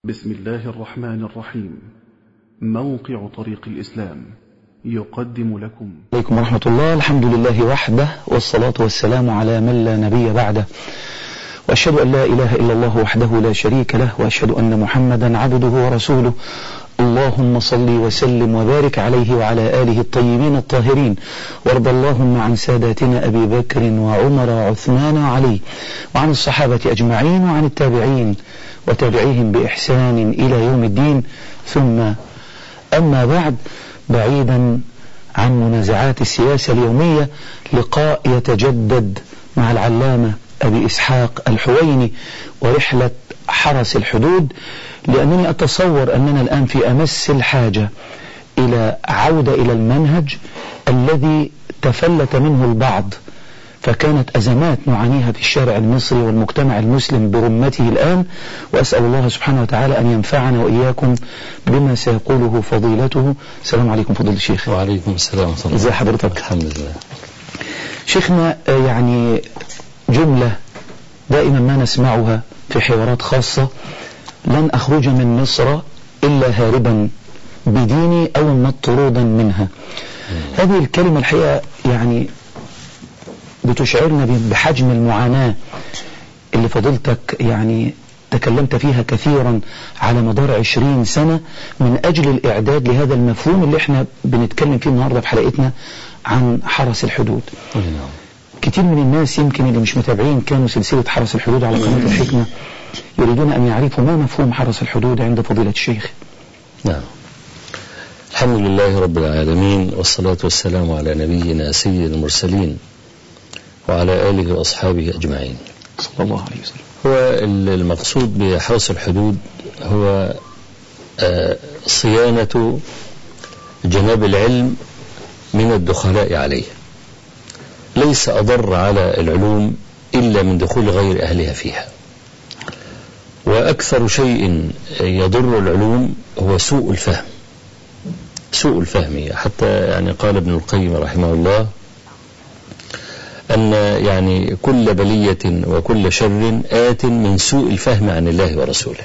بسم الله الرحمن الرحيم موقع طريق الإسلام يقدم لكم عليكم ورحمة الله الحمد لله وحده والصلاة والسلام على من لا نبي بعده وأشهد أن لا إله إلا الله وحده لا شريك له وأشهد أن محمدا عبده ورسوله اللهم صل وسلم وبارك عليه وعلى آله الطيبين الطاهرين وارض اللهم عن ساداتنا أبي بكر وعمر وعثمان وعلي وعن الصحابة أجمعين وعن التابعين وتابعيهم بإحسان إلى يوم الدين ثم أما بعد بعيدا عن منازعات السياسة اليومية لقاء يتجدد مع العلامة أبي إسحاق الحويني ورحلة حرس الحدود لأنني أتصور أننا الآن في أمس الحاجة إلى عودة إلى المنهج الذي تفلت منه البعض فكانت أزمات نعانيها في الشارع المصري والمجتمع المسلم برمته الآن وأسأل الله سبحانه وتعالى أن ينفعنا وإياكم بما سيقوله فضيلته السلام عليكم فضيلة الشيخ وعليكم السلام ورحمة الله ازي حضرتك الحمد لله شيخنا آه، يعني جملة دائما ما نسمعها في حوارات خاصة لن أخرج من مصر إلا هاربا بديني أو مطرودا منها هذه الكلمة الحقيقة يعني بتشعرنا ب- بحجم المعاناة اللي فضلتك يعني تكلمت فيها كثيرا على مدار عشرين سنة من أجل الإعداد لهذا المفهوم اللي احنا بنتكلم فيه النهاردة في حلقتنا عن حرس الحدود نعم كتير من الناس يمكن اللي مش متابعين كانوا سلسلة حرس الحدود على قناة الحكمة يريدون أن يعرفوا ما مفهوم حرس الحدود عند فضيلة الشيخ نعم الحمد لله رب العالمين والصلاة والسلام على نبينا سيد المرسلين وعلى آله وأصحابه أجمعين صلى الله عليه وسلم هو ال- المقصود بحرس الحدود هو آه، صيانة جناب العلم من الدخلاء عليه ليس أضر على العلوم إلا من دخول غير أهلها فيها وأكثر شيء يضر العلوم هو سوء الفهم سوء الفهم حتى يعني قال ابن القيم رحمه الله أن يعني كل بلية وكل شر آت من سوء الفهم عن الله ورسوله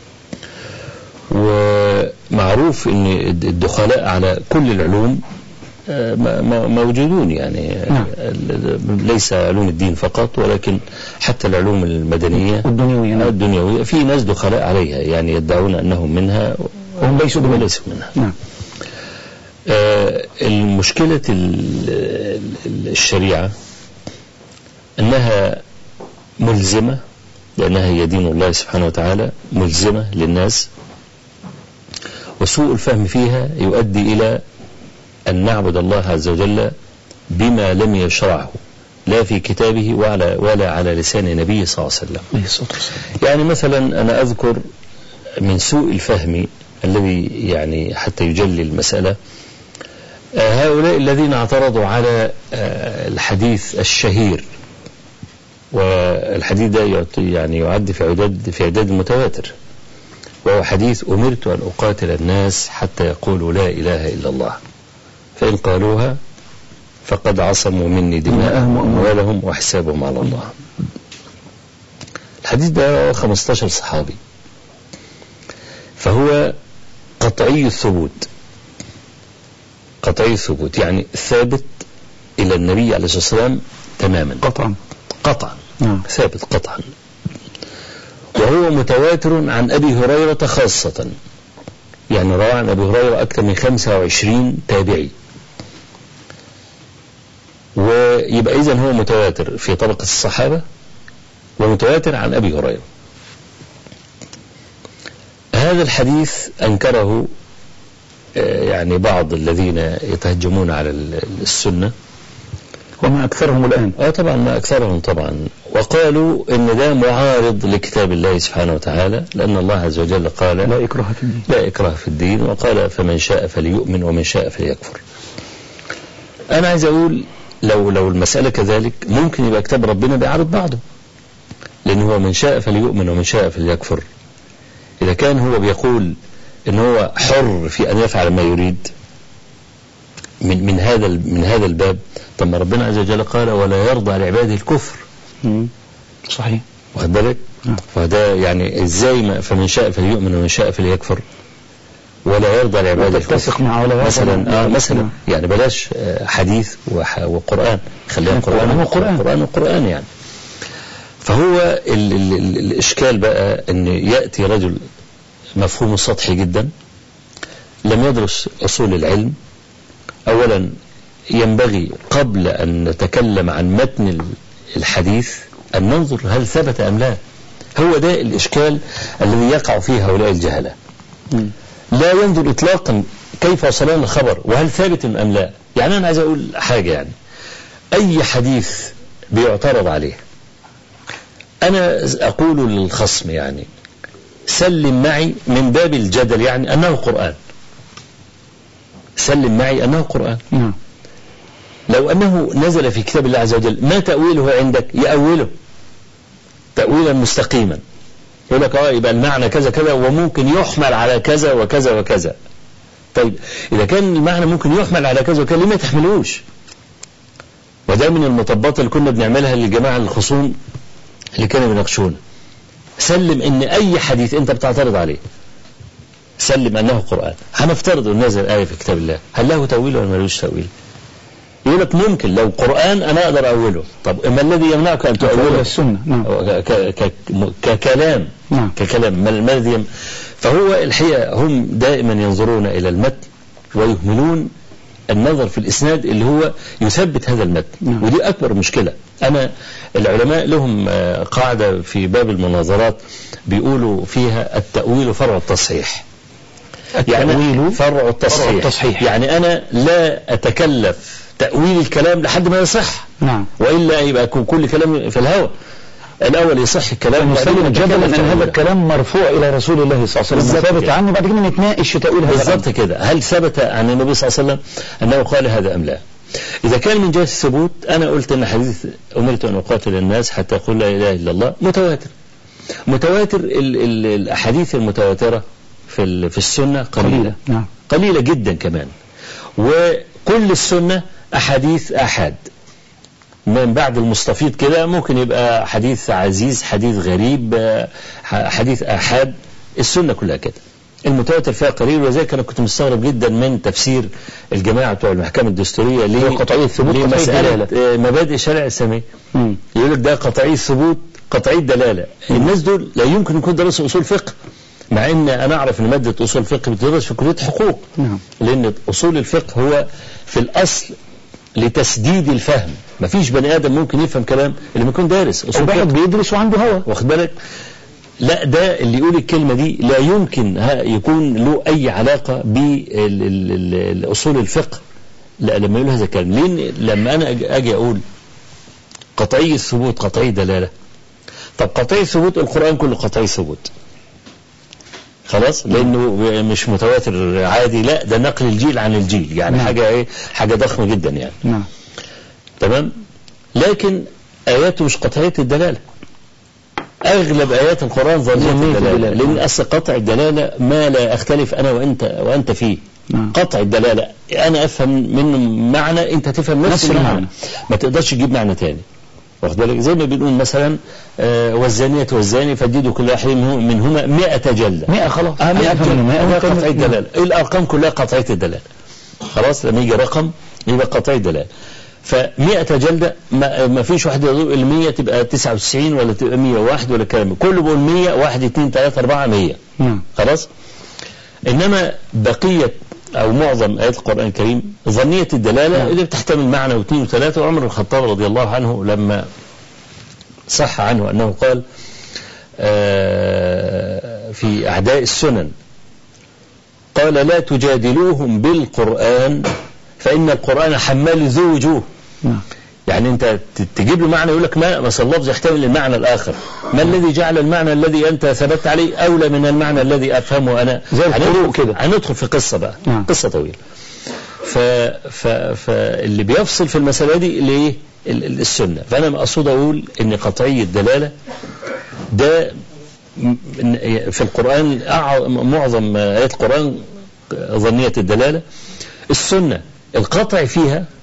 ومعروف أن الدخلاء على كل العلوم آه، م- م- موجودون يعني نعم. ال- ليس علوم الدين فقط ولكن حتى العلوم المدنية والدنيوية نعم. الدنيوية في ناس دخلاء عليها يعني يدعون أنهم منها وهم ليسوا بمنها. وليسوا منها نعم آه، المشكلة ال- ال- الشريعة أنها ملزمة لأنها هي دين الله سبحانه وتعالى ملزمة للناس وسوء الفهم فيها يؤدي إلى أن نعبد الله عز وجل بما لم يشرعه لا في كتابه ولا, ولا على لسان نبيه صلى الله عليه وسلم عليه الصلاة والسلام يعني مثلا أنا أذكر من سوء الفهم الذي يعني حتى يجلي المسألة آه، هؤلاء الذين اعترضوا على آه، الحديث الشهير والحديث ده يعطي- يعني يعد في عداد في عداد المتواتر وهو حديث أمرت أن أقاتل الناس حتى يقولوا لا إله إلا الله فإن قالوها فقد عصموا مني دماءهم وأموالهم وحسابهم على الله الحديث ده 15 صحابي فهو قطعي الثبوت قطعي الثبوت يعني ثابت إلى النبي عليه الصلاة والسلام تماما قطعا قطعا نعم ثابت قطعا وهو متواتر عن أبي هريرة خاصة يعني روى عن أبي هريرة أكثر من 25 تابعي ويبقى إذن هو متواتر في طبقة الصحابة ومتواتر عن أبي هريرة هذا الحديث أنكره آه، يعني بعض الذين يتهجمون على ال- السنة وما أكثرهم الآن اه طبعا ما اكثرهم طبعا وقالوا ان ده معارض لكتاب الله سبحانه وتعالى لان الله عز وجل قال لا إكراه في الدين لا إكراه في الدين وقال فمن شاء فليؤمن ومن شاء فليكفر أنا عايز أقول لو لو المسألة كذلك ممكن يبقى كتاب ربنا بيعارض بعضه لأن هو من شاء فليؤمن ومن شاء فليكفر إذا كان هو بيقول إن هو حر في أن يفعل ما يريد من من هذا ال- من هذا الباب طب ما ربنا عز وجل قال ولا يرضى لعباده الكفر مم. صحيح واخد بالك نعم. فده يعني ازاي ما فمن شاء فليؤمن ومن شاء فليكفر ولا يرضى لعباده وتتسق مع ولا مثلا آه نعم. مثلا يعني بلاش آه، حديث وح- وقرآن خلينا القرآن قرآن هو قرآن. قرآن وقرآن يعني فهو ال ال ال الإشكال بقى أن يأتي رجل مفهومه سطحي جدا لم يدرس أصول العلم أولا ينبغي قبل أن نتكلم عن متن ال- الحديث أن ننظر هل ثبت أم لا هو ده الإشكال الذي يقع فيه هؤلاء الجهلة مم. لا ينظر إطلاقا كيف وصلنا الخبر وهل ثابت أم لا يعني أنا عايز أقول حاجة يعني أي حديث بيعترض عليه أنا أقول للخصم يعني سلم معي من باب الجدل يعني أنه قرآن سلم معي أنه قرآن نعم لو أنه نزل في كتاب الله عز وجل ما تأويله عندك يأوله تأويلا مستقيما يقول لك اه يبقى المعنى كذا كذا وممكن يحمل على كذا وكذا وكذا طيب إذا كان المعنى ممكن يحمل على كذا وكذا ليه ما تحملوش وده من المطبات اللي كنا بنعملها للجماعة الخصوم اللي كانوا بيناقشونا سلم ان اي حديث انت بتعترض عليه سلم انه قرآن هنفترض ان نزل آية في كتاب الله هل له تأويل ولا ملوش تأويل يقول لك ممكن لو قرآن انا اقدر اؤوله طب ما الذي يمنعك ان تأويل تؤوله السنة نعم ك- ك- ك- ككلام نعم ككلام ما ما الذي يم- فهو الحقيقة هم دائما ينظرون إلى المتن ويهملون النظر في الإسناد اللي هو يثبت هذا المتن نعم. ودي أكبر مشكلة أنا العلماء لهم آه، قاعدة في باب المناظرات بيقولوا فيها التأويل فرع التصحيح التأويل فرع التصحيح, فرع التصحيح. يعني أنا لا أتكلف تأويل الكلام لحد ما يصح نعم وإلا يبقى يكون كل كلام في الهواء الأول يصح الكلام ونسلم وبعدين جدلا نتكلم ان هذا تأويله. الكلام مرفوع الى رسول الله صلى الله عليه وسلم بالظبط ثابت كده. عنه بعد كده نتناقش في تاويل هذا بالظبط الأمر. كده هل ثبت عن النبي صلى الله عليه وسلم أنه قال هذا أم لا إذا كان من جهة الثبوت أنا قلت أن حديث أمرت أن أقاتل الناس حتى يقول لا إله إلا الله متواتر متواتر ال ال الأحاديث المتواترة في ال- في السنة قليلة قليلة نعم قليلة جدا كمان وكل السنة أحاديث أحد من بعد المستفيض كده ممكن يبقى حديث عزيز حديث غريب آه، ح- حديث أحد السنة كلها كده المتواتر فيها قليل وذلك أنا كنت مستغرب جدا من تفسير الجماعة بتوع المحكمة الدستورية ليه هو قطعي الثبوت، قطعي لمسألة الدلالة. آه، مبادئ الشرع الإسلامي مم. يقول لك ده قطعي الثبوت قطعي الدلالة الناس دول لا يمكن يكون درسوا أصول فقه مع ان انا اعرف ان ماده اصول الفقه بتدرس في كليه حقوق نعم لان اصول الفقه هو في الاصل لتسديد الفهم مفيش بني ادم ممكن يفهم كلام اللي ما يكون دارس اصول واحد فقه بيدرس وعنده هوى واخد بالك لا ده اللي يقول الكلمه دي لا يمكن ها- يكون له اي علاقه باصول الفقه لا لما يقول هذا الكلام لان لما انا أجي- اجي اقول قطعي الثبوت قطعي الدلاله طب قطعي الثبوت القران كله قطعي ثبوت خلاص لانه مش متواتر عادي لا ده نقل الجيل عن الجيل يعني نعم. حاجه ايه حاجه ضخمه جدا يعني نعم تمام لكن آياته مش قطعية الدلالة أغلب آيات القرآن ظنية ظنية الدلالة الدلالة. لأن أصل قطع الدلالة ما لا أختلف أنا وأنت وأنت فيه نعم قطع الدلالة أنا أفهم منه معنى أنت تفهم نفس, نفس المعنى المعنى. ما تقدرش تجيب معنى تاني واخد بالك زي ما بنقول مثلا آه والزانية والزاني فجدوا كل واحد منهم- منهما 100 جلدة 100 خلاص آه 100 أفهم إنه 100 جلدة وكان- قطعي الدلالة الأرقام كلها قطعية الدلالة خلاص لما يجي رقم يبقى قطعي الدلالة ف100 جلدة ما, ما فيش واحد يقول ال 100 تبقى 99 ولا تبقى 101 ولا الكلام ده. كله بيقول 100 1 2 3 4 100 نعم خلاص انما بقيه او معظم ايات القران الكريم ظنيه الدلاله نعم. اللي بتحتمل معنى واثنين وثلاثه وعمر بن الخطاب رضي الله عنه لما صح عنه انه قال آه، في اعداء السنن قال لا تجادلوهم بالقران فان القران حمال ذو وجوه نعم يعني انت ت- تجيب له معنى يقول لك ما مثلا اللفظ يحتمل المعنى الاخر ما الذي جعل المعنى الذي انت ثبت عليه اولى من المعنى الذي افهمه انا زي الفروق هندخل- كده. هندخل في قصه بقى نعم. قصه طويله ف... ف... فاللي بيفصل في المساله دي اللي ايه ال- ال- السنه فانا مقصود اقول ان قطعي الدلاله ده م- في القران أع- معظم ايات القران ظنيه الدلاله السنه القطع فيها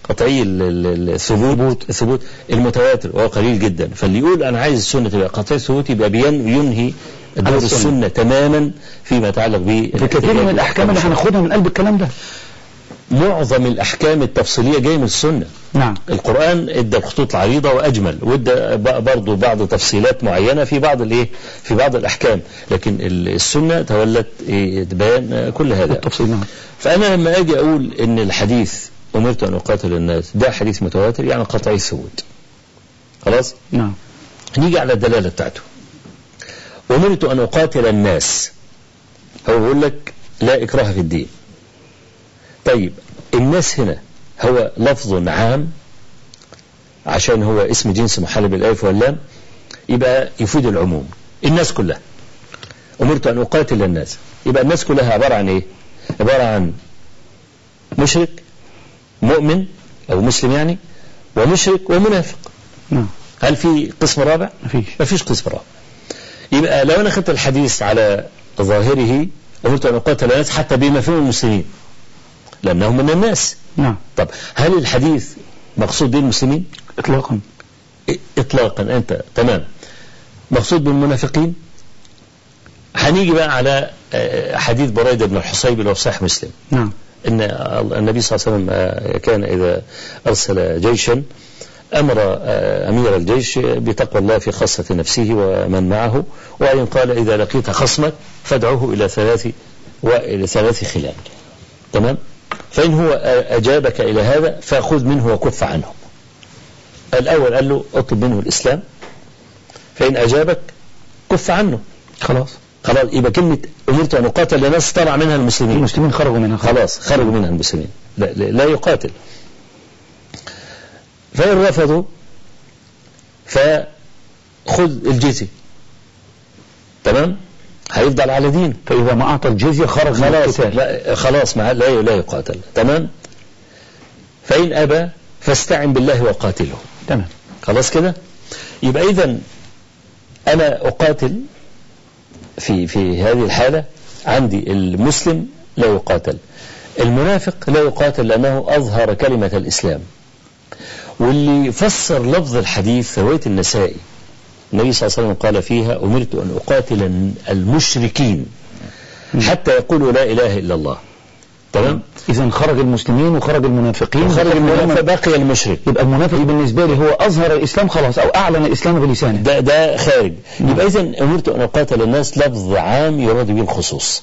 قطعي ال- ال- الثبوت الثبوت المتواتر وهو قليل جدا فاللي يقول انا عايز السنه تبقى قطعي الثبوت يبقى بين- ينهي دور على السنة. السنه تماما فيما يتعلق ب في كثير من الأحكام اللي هناخدها من قلب الكلام ده معظم الاحكام التفصيليه جايه من السنه نعم القرآن ادى الخطوط العريضة واجمل وادى ب- برضه بعض تفصيلات معينة في بعض الايه في بعض الاحكام لكن ال- السنة تولت إيه، بيان آه، كل هذا التفصيل نعم فانا لما اجي اقول ان الحديث امرت ان اقاتل الناس ده حديث متواتر يعني قطعي الثبوت خلاص نعم نيجي على الدلالة بتاعته أمرت أن أقاتل الناس هو بيقول لك لا إكراه في الدين طيب الناس هنا هو لفظ عام عشان هو اسم جنس محل بالألف واللام يبقى يفيد العموم الناس كلها أمرت أن أقاتل الناس يبقى الناس كلها عبارة عن إيه عبارة عن مشرك مؤمن أو مسلم يعني ومشرك ومنافق نعم هل في قسم رابع؟ مفيش ما فيش قسم رابع يبقى لو انا خدت الحديث على ظاهره قلت ان اقاتل الناس حتى بمفهوم المسلمين لانهم من الناس نعم طب هل الحديث مقصود به المسلمين؟ إطلاقا إ- اطلاقا انت تمام مقصود بالمنافقين هنيجي بقى على آه، حديث بريده بن الحصيب اللي هو في صحيح مسلم نعم ان النبي صلى الله عليه وسلم آه، كان اذا ارسل جيشا امر آه، امير الجيش بتقوى الله في خاصه نفسه ومن معه وان قال اذا لقيت خصمك فادعوه الى ثلاث والى ثلاث خلال تمام فان هو آه، اجابك الى هذا فخذ منه وكف عنه الاول قال له اطلب منه الاسلام فان اجابك كف عنه خلاص خلاص يبقى كلمه امرت ان اقاتل الناس طلع منها المسلمين المسلمين خرجوا منها خلاص خرجوا منها المسلمين لا, لا, لا يقاتل فإن رفضوا فخذ الجزية تمام هيفضل على دين فإذا ما أعطى الجزية خرج من خلاص القتال لا خلاص ما لا لا يقاتل تمام فإن أبى فاستعن بالله وقاتله تمام خلاص كده يبقى إذا أنا أقاتل في في هذه الحالة عندي المسلم لا يقاتل المنافق لا يقاتل لأنه أظهر كلمة الإسلام واللي فسر لفظ الحديث في رواية النسائي النبي صلى الله عليه وسلم قال فيها أمرت أن أقاتل المشركين حتى يقولوا لا إله إلا الله تمام إذا خرج المسلمين وخرج المنافقين وخرج المنافق بقي المشرك يبقى المنافق بالنسبة لي هو أظهر الإسلام خلاص أو أعلن الإسلام بلسانه ده ده خارج يبقى إذا أمرت أن أقاتل الناس لفظ عام يراد به الخصوص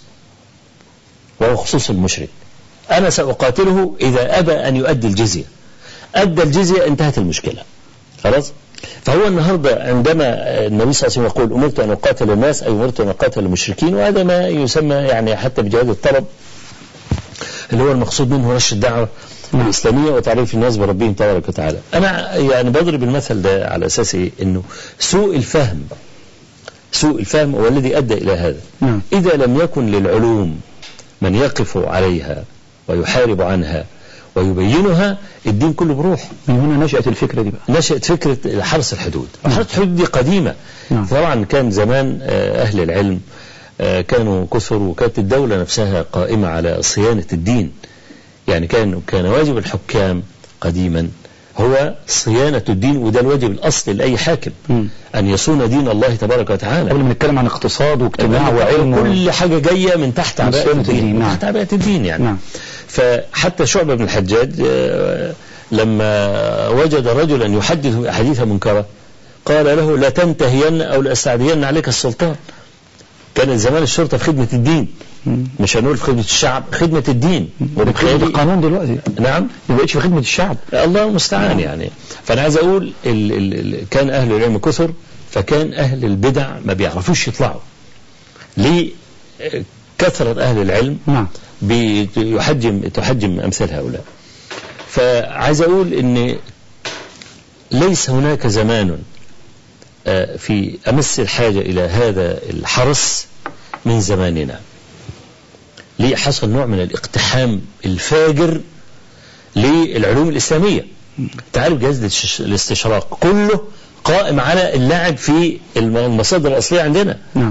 وهو خصوص المشرك أنا سأقاتله إذا أبى أن يؤدي الجزية أدى الجزية انتهت المشكلة خلاص فهو النهاردة عندما النبي صلى الله عليه وسلم يقول أمرت أن أقاتل الناس أي أمرت أن أقاتل المشركين وهذا ما يسمى يعني حتى بجهاد الطلب اللي هو المقصود منه نشر الدعوة الإسلامية وتعريف الناس بربهم تبارك وتعالى أنا يعني بضرب المثل ده على أساس إيه إنه سوء الفهم سوء الفهم هو الذي أدى إلى هذا نعم. إذا لم يكن للعلوم من يقف عليها ويحارب عنها ويبينها الدين كله بروح من هنا نشأت الفكرة دي بقى نشأت فكرة حرس الحدود حرس الحدود دي قديمة نعم. طبعا كان زمان آه، أهل العلم آه، كانوا كثر وكانت الدولة نفسها قائمة على صيانة الدين يعني كان كان واجب الحكام قديما هو صيانة الدين وده الواجب الأصلي لأي حاكم مم. أن يصون دين الله تبارك وتعالى قبل ما نتكلم عن اقتصاد واجتماع وعلم كل حاجة جاية من تحت من عباءة صيانة الدين الدين، من نعم. تحت عباءة الدين يعني نعم. فحتى شعبة بن الحجاج آه، لما وجد رجلا يحدث أحاديث منكرة قال له لا تنتهين أو لأستعدين عليك السلطان كانت زمان الشرطة في خدمة الدين مم. مش هنقول في خدمة الشعب خدمة الدين ده وبالتالي قانون دلوقتي نعم ما بقتش في خدمة الشعب الله المستعان يعني فأنا عايز أقول ال ال ال كان أهل العلم كثر فكان أهل البدع ما بيعرفوش يطلعوا ليه آه، كثرة أهل العلم نعم بيحجم تحجم أمثال هؤلاء فعايز أقول أن ليس هناك زمان آه، في أمس الحاجة إلى هذا الحرص من زماننا ليه حصل نوع من الاقتحام الفاجر للعلوم الإسلامية تعالوا جهاز الاستش- الاستشراق كله قائم على اللعب في الم- المصادر الأصلية عندنا نعم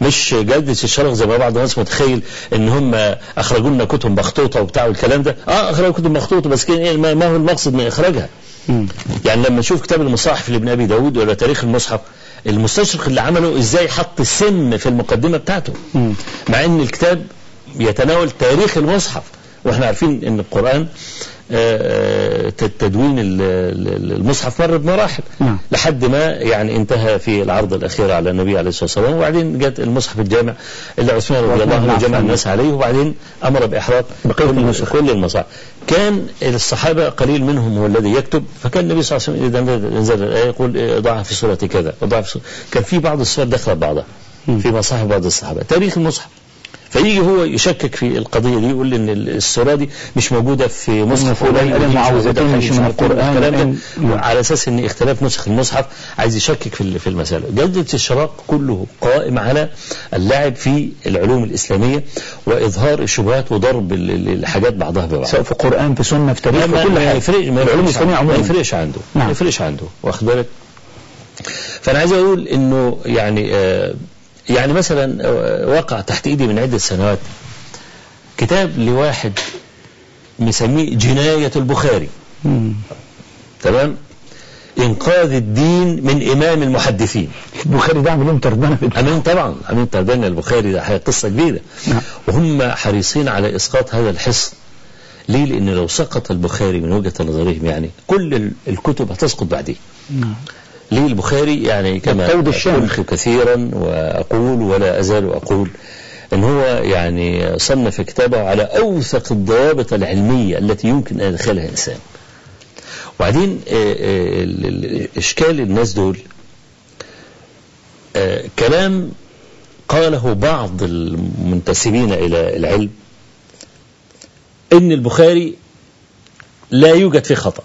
مش جلدة الشرق زي ما بعض الناس متخيل ان هم اخرجوا لنا كتب مخطوطه وبتاع والكلام ده اه اخرجوا كتب مخطوطه بس كان إيه ما ما هو المقصد من اخراجها مم. يعني لما نشوف كتاب المصاحف لابن ابي داود ولا تاريخ المصحف المستشرق اللي عمله ازاي حط السم في المقدمه بتاعته مم. مع ان الكتاب يتناول تاريخ المصحف واحنا عارفين ان القران آه، آه، تدوين ال- ال- المصحف مر بمراحل نعم. لحد ما يعني انتهى في العرض الاخير على النبي عليه الصلاه والسلام وبعدين جت المصحف الجامع اللي عثمان رضي الله عنه نعم. جمع الناس عليه وبعدين امر باحراق بقية كل, النسخ. كل المصاحف كان الصحابه قليل منهم هو الذي يكتب فكان النبي صلى الله عليه وسلم اذا نزل الايه يقول إيه، ضعها في سوره كذا وضعها في سورة. كان في بعض الصور داخله بعضها في مصاحف بعض الصحابه تاريخ المصحف فيجي هو يشكك في القضيه دي يقول ان السوره دي مش موجوده في مصحف فلان فلان قال ودي مش المعوذتين موجودة مش في من عارف إيه القرآن، والكلام ده. نعم. على اساس ان اختلاف نسخ المصحف عايز يشكك في في المساله جلده الشراق كله قائم على اللعب في العلوم الاسلاميه واظهار الشبهات وضرب ال- ال- الحاجات بعضها ببعض سواء في قرآن في سنة في تاريخ ما في كل ما حاجة يفرق ما العلوم يفرقش الإسلامية عنده ما عموما يفرقش عنده نعم. ما يفرقش عنده واخد بالك فانا عايز اقول انه يعني آه يعني مثلا آه، وقع تحت ايدي من عده سنوات كتاب لواحد مسميه جناية البخاري مم. تمام إنقاذ الدين من إمام المحدثين البخاري ده عامل لهم ترجمة في أمين طبعا أمين تردان البخاري ده حاجة قصة كبيرة نعم. وهم حريصين على إسقاط هذا الحصن ليه؟ لأن لو سقط البخاري من وجهة نظرهم يعني كل ال- الكتب هتسقط بعديه نعم. ليه البخاري يعني كما القيد الشامخ. قلت كثيرا وأقول ولا أزال أقول أن هو يعني صنف كتابه على أوثق الضوابط العلمية التي يمكن أن يدخلها إنسان وبعدين آه، آه، ال- ال- إشكال الناس دول آه، كلام قاله بعض المنتسبين إلى العلم إن البخاري لا يوجد فيه خطأ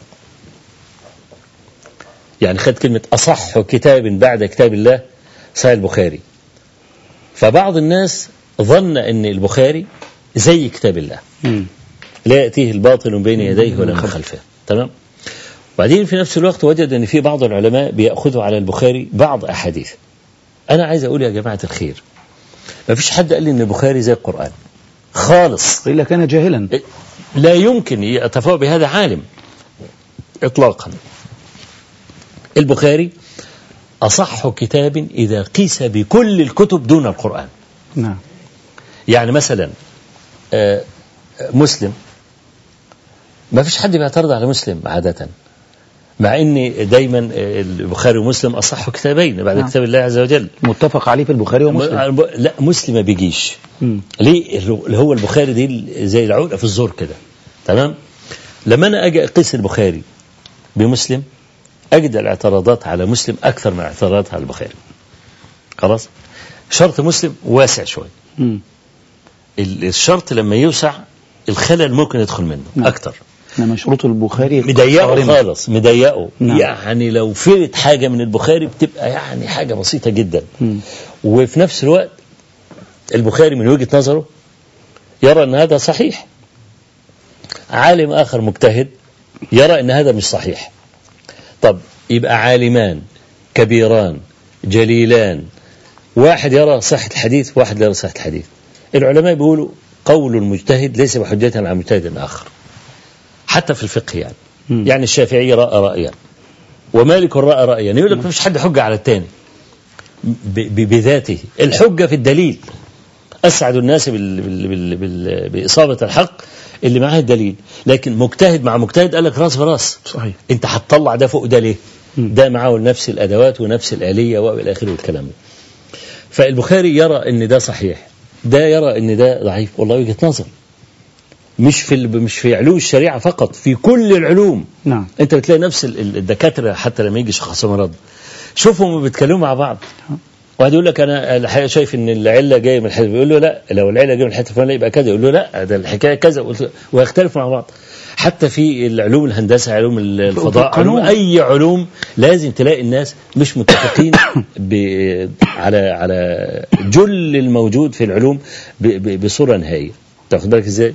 يعني خد كلمة أصح كتاب بعد كتاب الله صحيح البخاري فبعض الناس ظن أن البخاري زي كتاب الله مم. لا يأتيه الباطل من بين يديه ولا من خلفه تمام وبعدين في نفس الوقت وجد أن في بعض العلماء بيأخذوا على البخاري بعض أحاديث أنا عايز أقول يا جماعة الخير ما فيش حد قال لي أن البخاري زي القرآن خالص قيل كان جاهلا لا يمكن يتفاوض بهذا عالم إطلاقا البخاري أصح كتاب إذا قيس بكل الكتب دون القرآن نعم يعني مثلا آه، مسلم ما فيش حد بيعترض على مسلم عادة مع ان دايما آه، البخاري ومسلم اصح كتابين بعد نعم. كتاب الله عز وجل متفق عليه في البخاري ومسلم م- لا مسلم ما بيجيش مم. ليه اللي هو البخاري دي زي العقده في الزور كده تمام لما انا اجي اقيس البخاري بمسلم اجد الاعتراضات على مسلم اكثر من الاعتراضات على البخاري خلاص شرط مسلم واسع شويه مم. ال- الشرط لما يوسع الخلل ممكن يدخل منه نعم. اكتر انما شروط البخاري مضيقه صارمة. خالص مضيقه نعم. يعني لو فرت حاجه من البخاري بتبقى يعني حاجه بسيطه جدا مم. وفي نفس الوقت البخاري من وجهة نظره يرى أن هذا صحيح عالم آخر مجتهد يرى أن هذا مش صحيح طب يبقى عالمان كبيران جليلان واحد يرى صحة الحديث واحد لا يرى صحة الحديث العلماء بيقولوا قول المجتهد ليس بحجة على مجتهد آخر حتى في الفقه يعني مم. يعني الشافعي رأى رأيا ومالك رأى رأيا يقول لك مفيش حد حجة على الثاني ب- ب- بذاته الحجة في الدليل أسعد الناس بال بال بال بال بإصابة الحق اللي معاه الدليل لكن مجتهد مع مجتهد قال لك راس براس صحيح انت هتطلع ده فوق ده ليه مم. ده معاه نفس الأدوات ونفس الآلية وإلى آخره والكلام ده فالبخاري يرى ان ده صحيح ده يرى ان ده ضعيف والله وجهة نظر مش في ال- مش في علوم الشريعة فقط في كل العلوم نعم انت بتلاقي نفس ال- ال- الدكاتره حتى لما يجي شخص مرض شوفهم بيتكلموا مع بعض واحد يقول لك انا الحقيقه شايف ان العله جايه من الحته بيقول له لا لو العله جايه من الحته الفلانيه يبقى كذا يقول له لا ده الحكايه كذا قلت- ويختلفوا مع بعض حتى في العلوم الهندسه علوم ال- الفضاء القانون. علوم اي علوم لازم تلاقي الناس مش متفقين ب- على على جل الموجود في العلوم ب- ب- بصوره نهائيه تاخد بالك ازاي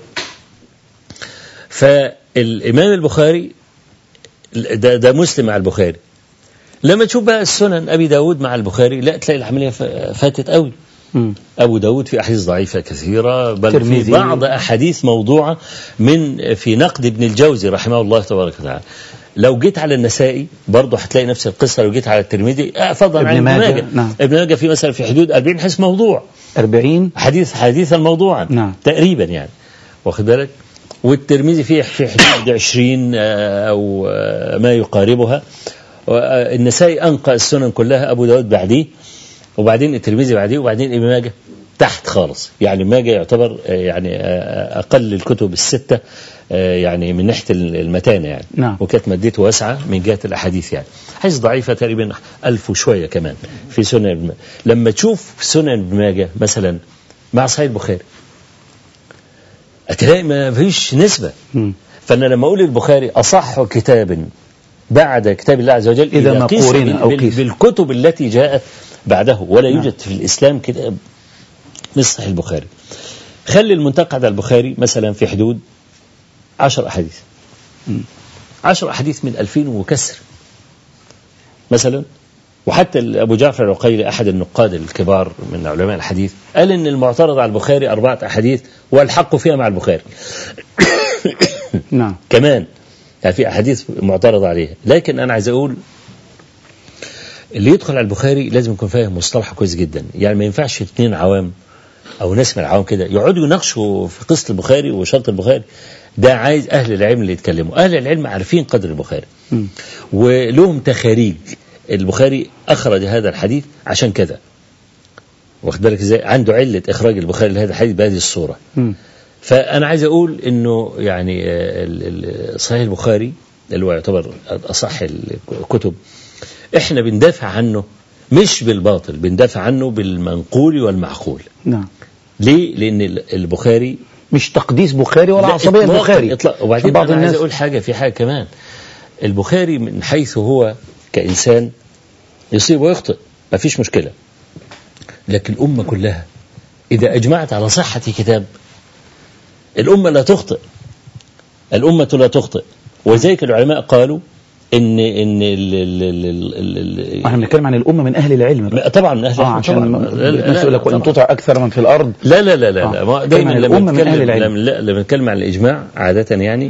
فالامام البخاري ده, ده مسلم مع البخاري لما تشوف بقى السنن ابي داود مع البخاري لا تلاقي العمليه ف- فاتت قوي مم. أبو داود في أحاديث ضعيفة كثيرة بل في ترمذي. بعض أحاديث موضوعة من في نقد ابن الجوزي رحمه الله تبارك وتعالى لو جيت على النسائي برضه هتلاقي نفس القصة لو جيت على الترمذي آه، فضلا ابن عن ابن ماجه، ماجه نعم. ابن ماجه في مثلا في حدود 40 حديث موضوع 40 حديث حديثا موضوعا نعم. تقريبا يعني واخد بالك والترمذي فيه في حدود 20 آه، أو آه، ما يقاربها والنسائي أنقى السنن كلها أبو داود بعديه وبعدين الترمذي بعديه وبعدين ابن ماجه تحت خالص يعني ماجه يعتبر آه، يعني آه، أقل الكتب الستة آه، يعني من ناحية المتانة يعني نعم. وكانت مادته واسعة من جهة الأحاديث يعني حديث ضعيفة تقريبا ألف وشوية كمان في سنن ابن ماجه لما تشوف سنن ابن ماجه مثلا مع صحيح البخاري هتلاقي ما فيش نسبة مم. فأنا لما أقول البخاري أصح كتاب بعد كتاب الله عز وجل إذا ما قيس قورن بال- أو بال- قيس. بالكتب التي جاءت بعده ولا نعم. يوجد في الإسلام كتاب مثل صحيح البخاري خلي المنتقد على البخاري مثلا في حدود عشر أحاديث عشر أحاديث من ألفين وكسر مثلا وحتى أبو جعفر العقيلي أحد النقاد الكبار من علماء الحديث قال إن المعترض على البخاري أربعة أحاديث والحق فيها مع البخاري نعم كمان يعني في أحاديث معترض عليها لكن أنا عايز أقول اللي يدخل على البخاري لازم يكون فاهم مصطلح كويس جدا يعني ما ينفعش اثنين عوام أو ناس من العوام كده يقعدوا يناقشوا في قصة البخاري وشرط البخاري ده عايز أهل العلم اللي يتكلموا أهل العلم عارفين قدر البخاري مم. ولهم تخاريج البخاري أخرج هذا الحديث عشان كذا واخد بالك ازاي عنده علة إخراج البخاري لهذا الحديث بهذه الصورة مم. فأنا عايز أقول إنه يعني آه، ال- ال- صحيح البخاري اللي هو يعتبر أصح الكتب إحنا بندافع عنه مش بالباطل بندافع عنه بالمنقول والمعقول نعم ليه؟ لأن ال- البخاري مش تقديس بخاري ولا لا، عصبية إطلاقاً- البخاري إطلاق عشان وبعدين بعض أنا عايز الناس أقول حاجة في حاجة كمان البخاري من حيث هو كإنسان يصيب ويخطئ ما فيش مشكلة لكن الأمة كلها إذا أجمعت على صحة كتاب الأمة لا تخطئ الأمة لا تخطئ وذلك العلماء قالوا إن إن ال ال ال ال ال احنا بنتكلم عن الأمة من أهل العلم بقى. طبعا من أهل اه العلم عشان طبعاً. ما- لا- لا- الناس يقول لك طبعاً. وان تطع اكثر من في الارض لا لا لا لا, آه. لا. ما كلمة دايما لما الأمة من أهل نتكلم العلم. لما, لا لما نتكلم عن الإجماع عادة يعني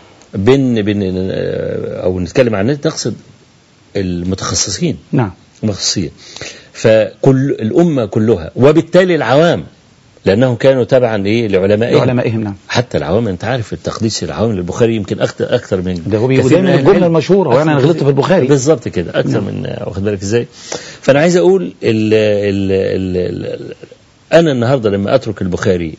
بين بين أو نتكلم عن الناس نقصد المتخصصين نعم المتخصصين فكل الأمة كلها وبالتالي العوام لأنهم كانوا تبعا إيه لعلمائهم لعلمائهم نعم حتى العوام أنت عارف التقديس العوام للبخاري يمكن أكثر أكثر من ده هو بيقول كثير دايما من أهل الجملة العلم. المشهورة، هو أنا أكثر غلطت في البخاري. بالظبط كده أكثر من واخد بالك إزاي فأنا عايز أقول ال ال ال ال أنا النهاردة لما أترك البخاري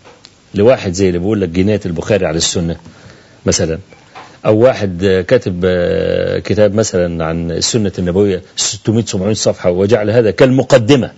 لواحد زي اللي بيقول لك جناية البخاري على السنة مثلا أو واحد آه، كاتب آه، كتاب مثلا عن السنة النبوية 600 700 صفحة وجعل هذا كالمقدمة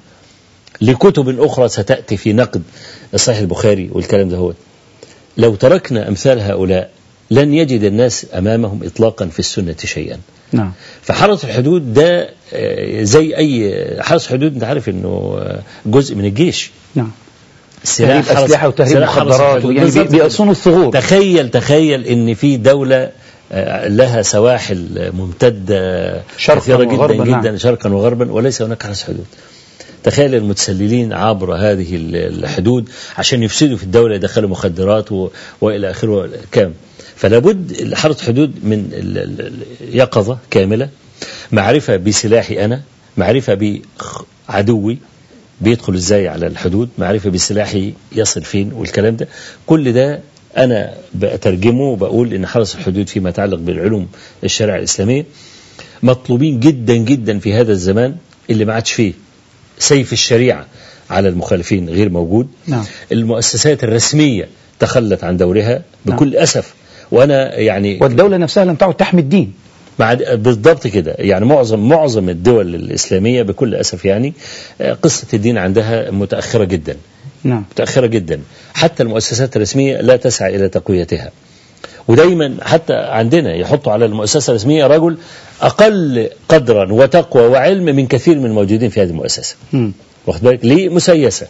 لكتب أخرى ستأتي في نقد صحيح البخاري والكلام ده هو لو تركنا أمثال هؤلاء لن يجد الناس أمامهم إطلاقا في السنة شيئا نعم فحرس الحدود ده آه، زي أي حرس الحدود أنت عارف أنه آه، جزء من الجيش نعم السلاح تهريب حرس- أسلحة وتهريب سلاح حرس مخدرات الحدود. يعني بي- بالظبط كده. بيقصونوا الثغور تخيل تخيل ان في دولة آه، لها سواحل ممتدة شرقاً كثيرة جدا وغرباً، جدا نعم. شرقا وغربا وليس هناك حرس حدود تخيل المتسللين عبر هذه ال- الحدود عشان يفسدوا في الدولة يدخلوا مخدرات و... وإلى آخره كام فلا بد حرس حدود من ال- ال- اليقظة كاملة معرفة بسلاحي أنا معرفة بعدوي بيدخل ازاي على الحدود معرفة بسلاحي يصل فين والكلام ده كل ده أنا بترجمه وبقول إن حرس الحدود فيما يتعلق بالعلوم الشريعة الإسلامية مطلوبين جدا جدا في هذا الزمان اللي ما عادش فيه سيف الشريعة على المخالفين غير موجود نعم. المؤسسات الرسمية تخلت عن دورها بكل أسف وأنا يعني والدولة نفسها لم تعد تحمي الدين مع بالضبط كده يعني معظم معظم الدول الإسلامية بكل أسف يعني آه، قصة الدين عندها متأخرة جدا نعم متأخرة جدا حتى المؤسسات الرسمية لا تسعى إلى تقويتها ودايما حتى عندنا يحطوا على المؤسسة الرسمية رجل أقل قدرا وتقوى وعلم من كثير من الموجودين في هذه المؤسسة مم. واخد بالك ليه مسيسة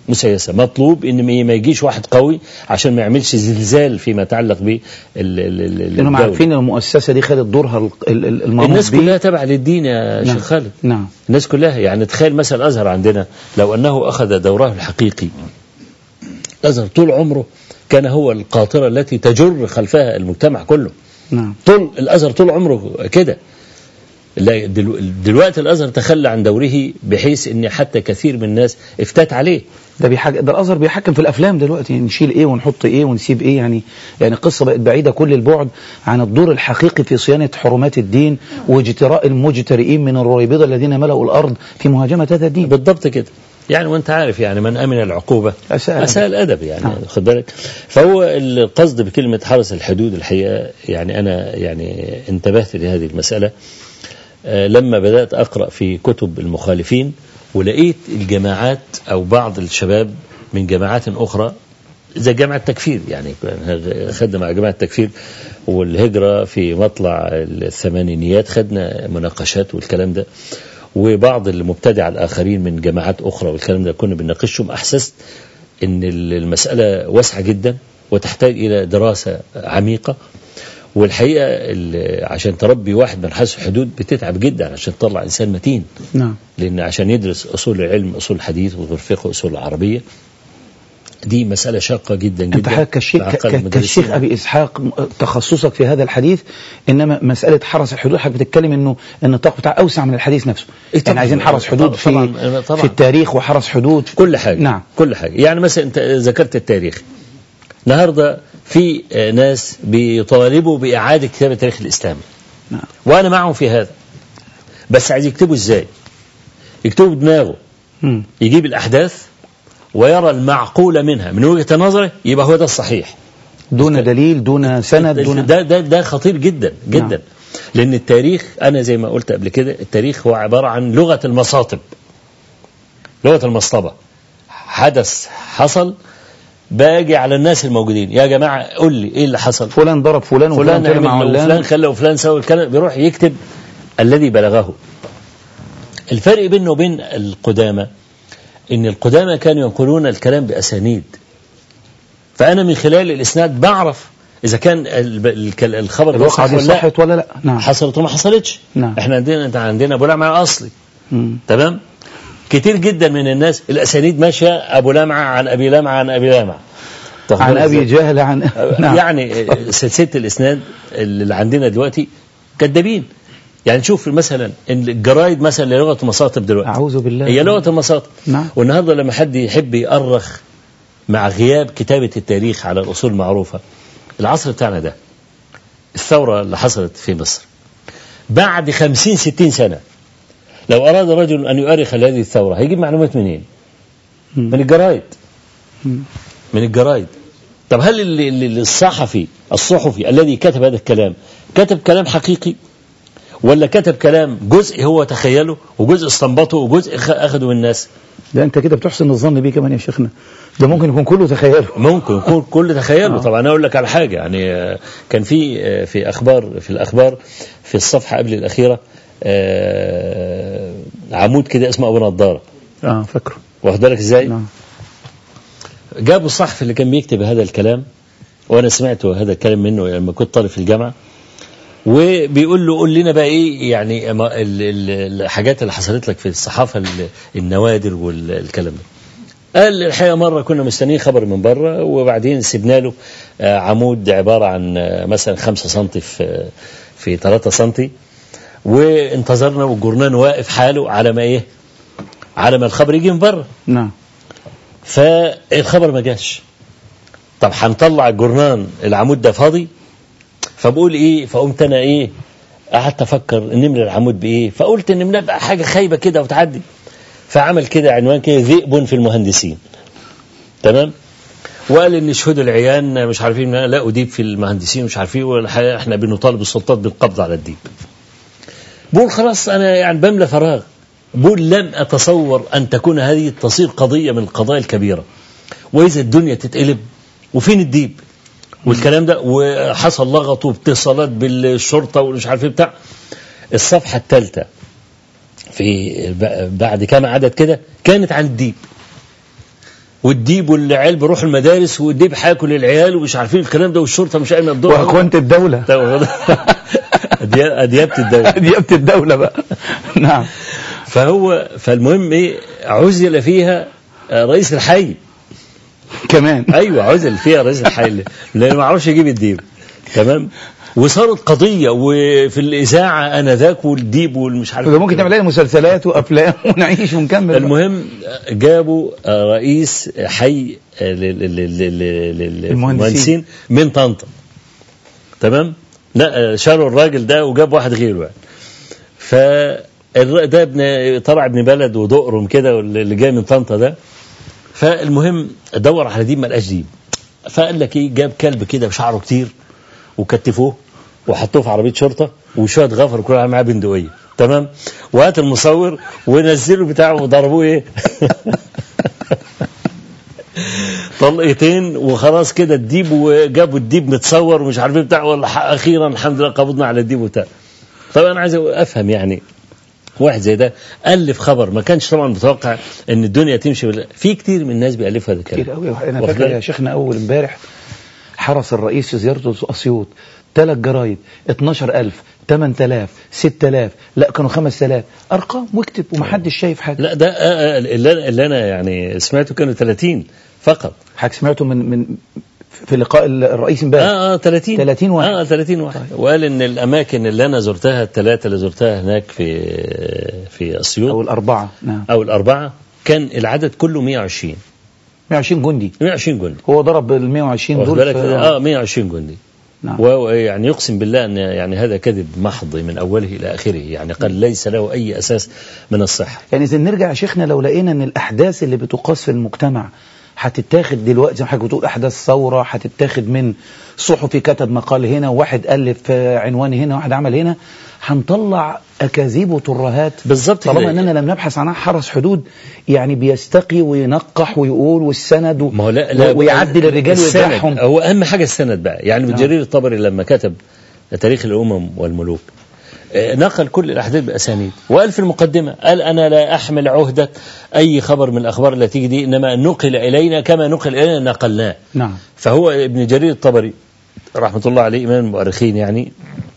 مسيسة مطلوب ان ما- ما يجيش واحد قوي عشان ما يعملش زلزال فيما يتعلق ب لانهم عارفين ان المؤسسه دي خدت دورها ال- ال- ال- المنوط الناس بيه. كلها تبع للدين يا نعم. شيخ خالد نعم الناس كلها يعني تخيل مثلا الازهر عندنا لو انه اخذ دوره الحقيقي الازهر طول عمره كان هو القاطره التي تجر خلفها المجتمع كله نعم طول الازهر طول عمره كده لا دلو- دلوقتي الازهر تخلى عن دوره بحيث ان حتى كثير من الناس افتات عليه ده بيحك... ده الازهر بيحكم في الافلام دلوقتي نشيل ايه ونحط ايه ونسيب ايه يعني يعني قصه بقت بعيده كل البعد عن الدور الحقيقي في صيانه حرمات الدين واجتراء المجترئين من الرويبضه الذين ملأوا الارض في مهاجمه هذا الدين بالضبط كده يعني وانت عارف يعني من امن العقوبه أساء الأدب. اساء الادب يعني نعم. خد بالك فهو القصد بكلمه حرس الحدود الحقيقه يعني انا يعني انتبهت لهذه المساله آه، لما بدات اقرا في كتب المخالفين ولقيت الجماعات او بعض الشباب من جماعات اخرى زي جامعة تكفير يعني خدنا مع جماعة تكفير والهجرة في مطلع الثمانينيات خدنا مناقشات والكلام ده وبعض المبتدع الآخرين من جماعات أخرى والكلام ده كنا بنناقشهم أحسست أن المسألة واسعة جدا وتحتاج إلى دراسة عميقة والحقيقة ال- عشان تربي واحد من حيث الحدود بتتعب جدا عشان تطلع إنسان متين نعم لأن عشان يدرس أصول العلم أصول الحديث والفقه وأصول العربية دي مسألة شاقة جدا جدا انت حضرتك كالشيخ مع أقل ك- المدرسين. كالشيخ ابي اسحاق م- تخصصك في هذا الحديث انما مساله حرس الحدود حضرتك بتتكلم انه ان النطاق بتاع اوسع من الحديث نفسه إيه طبعاً. يعني عايزين حرس حدود في طبعاً- طبعاً. في التاريخ وحرس حدود في كل حاجة نعم كل حاجة يعني مثلا أنت ذكرت التاريخ النهاردة في آه، ناس بيطالبوا بإعادة كتابة التاريخ الإسلامي نعم وأنا معهم في هذا بس عايز يكتبوا إزاي يكتبوا بدماغه مم. يجيب الأحداث ويرى المعقول منها من وجهة نظره يبقى هو ده الصحيح دون دليل دون سند دون ده ده ده خطير جدا جدا نعم. لأن التاريخ أنا زي ما قلت قبل كده التاريخ هو عبارة عن لغة المصاطب لغة المصطبة حدث حصل باجي على الناس الموجودين يا جماعة قول لي إيه اللي حصل فلان ضرب فلان وفلان فلان طلع مع عمل وفلان علان خلى وفلان سوى الكلام بيروح يكتب الذي بلغه الفرق بينه وبين القدامى ان القدامى كانوا ينقلون الكلام باسانيد فانا من خلال الاسناد بعرف اذا كان ال- ال- الخبر ده الواقعة صح دي ولا لا صحت ولا لا نعم حصلت وما حصلتش نعم. احنا عندنا انت عندنا ابو لمعه اصلي مم. تمام كتير جدا من الناس الاسانيد ماشيه ابو لمعه عن ابي لمعه عن ابي لمعه تاخد عن بالك ابي إزاي؟ جهل عن نعم يعني سلسله الاسناد اللي عندنا دلوقتي كذابين يعني نشوف مثلا إن الجرايد مثلا لغه المصاطب دلوقتي اعوذ بالله هي لغه المصاطب نعم والنهارده لما حد يحب يأرخ مع غياب كتابه التاريخ على الاصول المعروفه العصر بتاعنا ده الثوره اللي حصلت في مصر بعد خمسين ستين سنه لو اراد رجل ان يؤرخ هذه الثوره هيجيب معلومات منين؟ مم. من الجرايد مم. من الجرايد طب هل ال- ال- الصحفي الصحفي الذي كتب هذا الكلام كتب كلام حقيقي ولا كتب كلام جزء هو تخيله وجزء استنبطه وجزء خ- أخده من الناس ده انت كده بتحسن الظن بيه كمان يا شيخنا ده ممكن يكون كله تخيله ممكن يكون كل تخيله آه. طبعا أنا أقول لك على حاجة يعني آه، كان في آه، في أخبار في الأخبار في الصفحة قبل الأخيرة آه، عمود كده اسمه أبو نضارة اه فاكره واخد بالك إزاي؟ نعم جابوا الصحفي اللي كان بيكتب هذا الكلام وانا سمعت هذا الكلام منه لما كنت طالب في الجامعه وبيقول له قول لنا بقى ايه يعني ما- ال- ال- الحاجات اللي حصلت لك في الصحافه ال- النوادر والكلام ده قال الحقيقه مره كنا مستنيين خبر من بره وبعدين سيبنا له آه، عمود عباره عن آه، مثلا 5 سم في في 3 سم وانتظرنا والجورنان واقف حاله على ما ايه على ما الخبر يجي من بره نعم فالخبر ما جاش طب هنطلع الجورنان العمود ده فاضي فبقول ايه فقمت انا ايه قعدت افكر نملى العمود بايه فقلت ان بقى حاجه خايبه كده وتعدي فعمل كده عنوان كده ذئب في المهندسين تمام وقال ان شهود العيان مش عارفين لا اديب في المهندسين مش عارفين والحقيقة احنا بنطالب السلطات بالقبض على الديب بقول خلاص انا يعني بملى فراغ بقول لم اتصور ان تكون هذه تصير قضيه من القضايا الكبيره واذا الدنيا تتقلب وفين الديب والكلام ده وحصل لغط واتصالات بالشرطه ومش عارف ايه بتاع الصفحه الثالثه في ب- بعد كام عدد كده كانت عن الديب والديب والعيال بيروحوا المدارس والديب هياكل العيال ومش عارفين الكلام ده والشرطه مش قايمه بدورها واخوانة الدولة أدياب- اديابه الدوله ديابة الدولة بقى نعم فهو فالمهم ايه عزل فيها آه، رئيس الحي كمان ايوه عزل فيها رئيس الحي لانه ما عرفش يجيب الديب تمام وصارت قضيه وفي الاذاعه انا ذاك والديب والمش عارف ده ممكن تعمل لنا مسلسلات وافلام ونعيش ونكمل بقى. المهم جابوا آه، رئيس حي آه، لل- لل- لل- لل- للمهندسين من طنطا تمام لا آه، شالوا الراجل ده وجاب واحد غيره يعني ف ده ابن طلع ابن بلد ودقرم كده اللي جاي من طنطا ده فالمهم دور على ديب ما لقاش ديب فقال لك ايه جاب كلب كده بشعره كتير وكتفوه وحطوه في عربيه شرطه وشويه غفر وكل واحد معاه بندقيه تمام وهات المصور ونزلوا بتاعه وضربوه ايه طلقتين وخلاص كده الديب وجابوا الديب متصور ومش عارف ايه بتاع والله اخيرا الحمد لله قبضنا على الديب وبتاع طبعا انا عايز افهم يعني واحد زي ده الف خبر ما كانش طبعا متوقع ان الدنيا تمشي بال... في كتير من الناس بيالفوا هذا كتير الكلام قوي انا واخد فاكر يا بالك؟ شيخنا اول امبارح حرس الرئيس في زيارته اسيوط ثلاث جرايد 12000 8000 6000 لا كانوا 5000 ارقام واكتب ومحدش شايف حاجه لا ده آه، آه، اللي انا اللي انا يعني سمعته كانوا 30 فقط حضرتك سمعته من من في لقاء الرئيس امبارح اه اه 30 30 واحد. اه 30 واحد وقال ان الاماكن اللي انا زرتها الثلاثه اللي زرتها هناك في في اسيوط او الاربعه نعم او الاربعه كان العدد كله 120 120 جندي 120 جندي هو ضرب ال 120 واخد دول بالك في- اه 120 جندي نعم ويعني يقسم بالله ان يعني هذا كذب محض من اوله الى اخره يعني قال ليس له اي اساس من الصحه يعني اذا نرجع يا شيخنا لو لقينا ان الاحداث اللي بتقاس في المجتمع هتتاخد دلوقتي زي ما حضرتك بتقول احداث ثوره هتتاخد من صحفي كتب مقال هنا وواحد الف آه، عنوان هنا وواحد عمل هنا هنطلع اكاذيب وترهات بالظبط طالما كده. اننا لم نبحث عنها حرس حدود يعني بيستقي وينقح ويقول والسند و... ما هو لا لا ويعدل الرجال السند. ويذبحهم هو اهم حاجه السند بقى يعني ابن نعم. جرير الطبري لما كتب تاريخ الامم والملوك آه، نقل كل الاحداث باسانيد وقال في المقدمه قال انا لا احمل عهده اي خبر من الاخبار التي تيجي دي انما نقل الينا كما نقل الينا نقلناه نعم فهو ابن جرير الطبري رحمه الله عليه امام المؤرخين يعني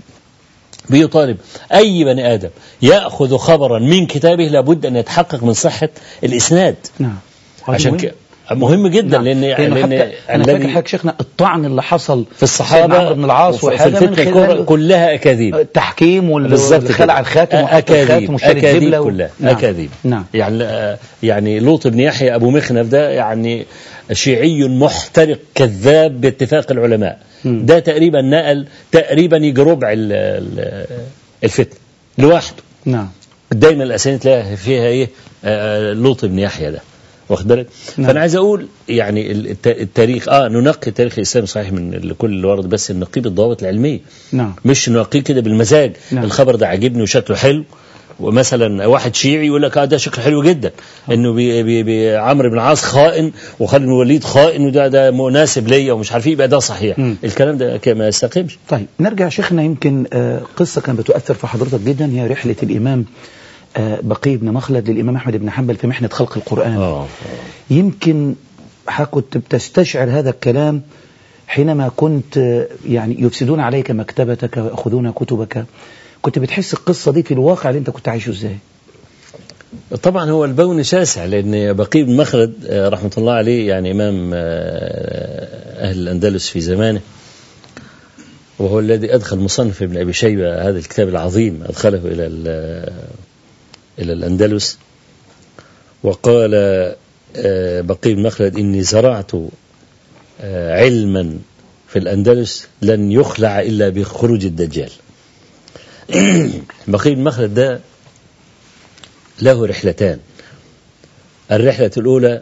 بيطالب اي بني ادم ياخذ خبرا من كتابه لابد ان يتحقق من صحه الاسناد نعم عشان مهم. كده مهم جدا نعم. لان لأنه لان حتى انا فاكر الذي حضرتك شيخنا الطعن اللي حصل في الصحابه سيدنا عمرو بن العاص وفي وحاجه من الفتنه الكبرى خلال كلها اكاذيب التحكيم وال- بالظبط والخلع كده. الخاتم وحط اكاذيب الخاتم وشال اكاذيب الدبلة و- كلها نعم. اكاذيب نعم يعني آه، يعني لوط بن يحيى ابو مخنف ده يعني شيعي محترق كذاب باتفاق العلماء مم. ده تقريبا نقل تقريبا يجي ربع ال- ال- الفتنه لوحده نعم دايما الاسانيد تلاقيها فيها ايه آه، لوط بن يحيى ده واخد بالك نعم. فانا عايز اقول يعني الت- التاريخ اه ننقي التاريخ الاسلامي صحيح من كل اللي ورد بس ننقيه بالضوابط العلميه نعم مش ننقيه كده بالمزاج نعم. الخبر ده عاجبني وشكله حلو ومثلا واحد شيعي يقول لك اه ده شكله حلو جدا انه بي بي بي عمرو بن العاص خائن وخالد بن الوليد خائن وده ده مناسب ليا ومش عارف ايه يبقى ده صحيح مم. الكلام ده كده ما يستقيمش طيب نرجع شيخنا يمكن آه، قصة كانت بتؤثر في حضرتك جدا هي رحلة الإمام آه، بقي بن مخلد للإمام أحمد بن حنبل في محنة خلق القرآن اه يمكن ح- كنت بتستشعر هذا الكلام حينما كنت آه، يعني يفسدون عليك مكتبتك ويأخذون كتبك كنت بتحس القصة دي في الواقع اللي انت كنت عايشه ازاي طبعا هو البون شاسع لان بقي بن مخلد آه، رحمه الله عليه يعني امام آه، اهل الاندلس في زمانه وهو الذي ادخل مصنف ابن ابي شيبه هذا الكتاب العظيم ادخله الى ال- الى الاندلس وقال آه، بقي بن مخلد اني زرعت آه، علما في الاندلس لن يخلع الا بخروج الدجال بقي بن مخلد ده له رحلتان الرحلة الأولى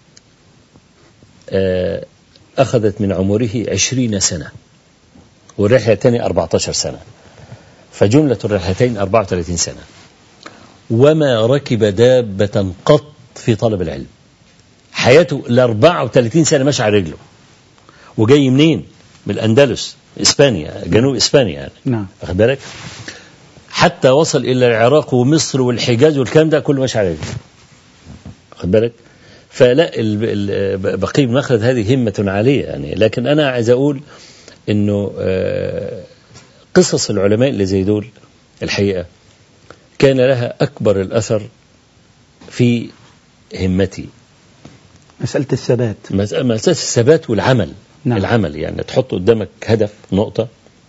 آه، أخذت من عمره عشرين سنة والرحلة الثانية 14 سنة فجملة الرحلتين 34 سنة وما ركب دابة قط في طلب العلم حياته ال 34 سنة ماشي على رجله وجاي منين؟ من الأندلس إسبانيا جنوب إسبانيا يعني نعم واخد بالك حتى وصل الى العراق ومصر والحجاز والكلام ده كله ماشي على رجله واخد بالك فلا ال- ال- بقي بن مخلد هذه همة عالية يعني لكن أنا عايز أقول إنه آه، قصص العلماء اللي زي دول الحقيقة كان لها أكبر الأثر في همتي مسألة الثبات مس- مسألة الثبات والعمل نعم. العمل يعني تحط قدامك هدف نقطة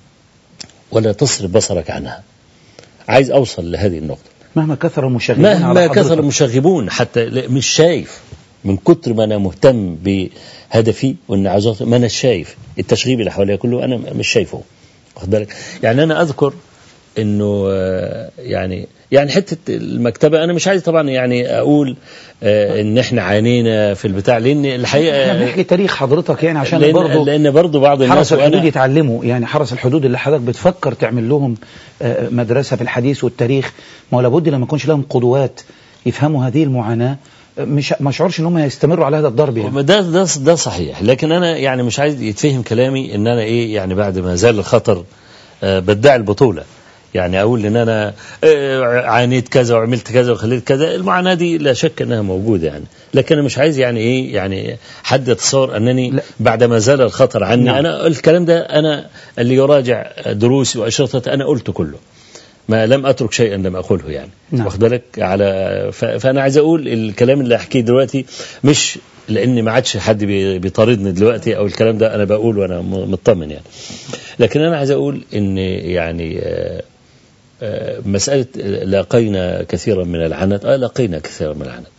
ولا تصرف بصرك عنها عايز أوصل لهذه النقطة مهما كثر المشغلين على مهما حضرتك. كثر المشغبون حتى لا- مش شايف من كتر ما انا مهتم بهدفي وان عايز أوصل- ما انا شايف التشغيب اللي حواليا كله انا مش شايفه واخد بالك يعني انا اذكر انه آه، يعني يعني حته المكتبه انا مش عايز طبعا يعني اقول آه، ان احنا عانينا في البتاع لان احنا الحقيقه بنحكي تاريخ حضرتك يعني عشان لان برضه لان برضه بعض الناس حرس الحدود وانا يتعلموا يعني حرس الحدود اللي حضرتك بتفكر تعمل لهم آه، مدرسة في الحديث والتاريخ ما هو لابد لما يكونش لهم قدوات يفهموا هذه المعاناة آه، مش ما شعورش ان هم يستمروا على هذا الضرب يعني ده ده ده صحيح لكن انا يعني مش عايز يتفهم كلامي ان انا ايه يعني بعد ما زال الخطر آه، بدعي البطوله يعني اقول ان انا آه، عانيت كذا وعملت كذا وخليت كذا المعاناه دي لا شك انها موجوده يعني لكن انا مش عايز يعني ايه يعني حد يتصور انني لا. بعد ما زال الخطر عني نعم. انا الكلام ده انا اللي يراجع دروسي واشرطتي انا قلته كله ما لم اترك شيئا لم اقوله يعني نعم. واخد بالك على ف- فانا عايز اقول الكلام اللي احكيه دلوقتي مش لان ما عادش حد بي- بيطاردني دلوقتي او الكلام ده انا بقول وانا م- مطمن يعني لكن انا عايز اقول ان يعني آه، آه، مساله لاقينا كثيرا من العنت اه لاقينا كثيرا من العنت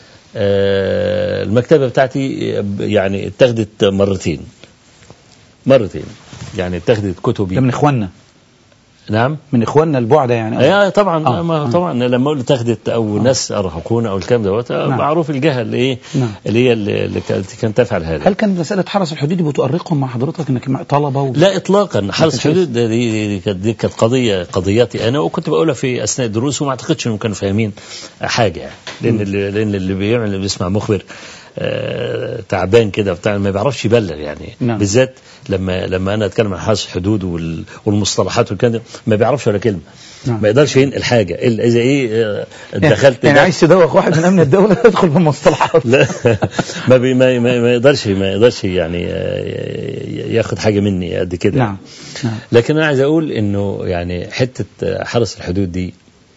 آه، المكتبه بتاعتي يعني اتخذت مرتين مرتين يعني اتخذت كتبي ده من اخواننا نعم من اخواننا البعدة يعني ايوه طبعا آه، ما آه. طبعا لما اقول اتخذت او ناس ارهقونا او الكلام دوت نعم. معروف الجهه اللي ايه نعم. اللي هي اللي اللي كانت كانت تفعل هذا هل كان مسألة حرس الحدود بتؤرقهم مع حضرتك انك مع طلبة و... لا اطلاقا حرس كانش الحدود دي, دي, دي, كانت- دي كانت قضيه قضيتي انا وكنت بقولها في اثناء الدروس وما اعتقدش انهم كانوا فاهمين حاجه يعني لان اللي لان اللي بيعمل اللي بيسمع مخبر آه تعبان كده بتاع ما بيعرفش يبلغ يعني نعم. بالذات لما لما انا اتكلم عن حرس الحدود وال- والمصطلحات والكلام ده ما بيعرفش ولا كلمه نعم. ما يقدرش ينقل حاجه الا اذا ايه آه، دخلت يعني ده- عايز تدوخ واحد من امن الدولة يدخل في المصطلحات لا ما, بي ما, ما ما يقدرش ما يقدرش يعني آه، ياخد حاجه مني قد كده نعم نعم لكن انا عايز اقول انه يعني حته آه، حرس الحدود دي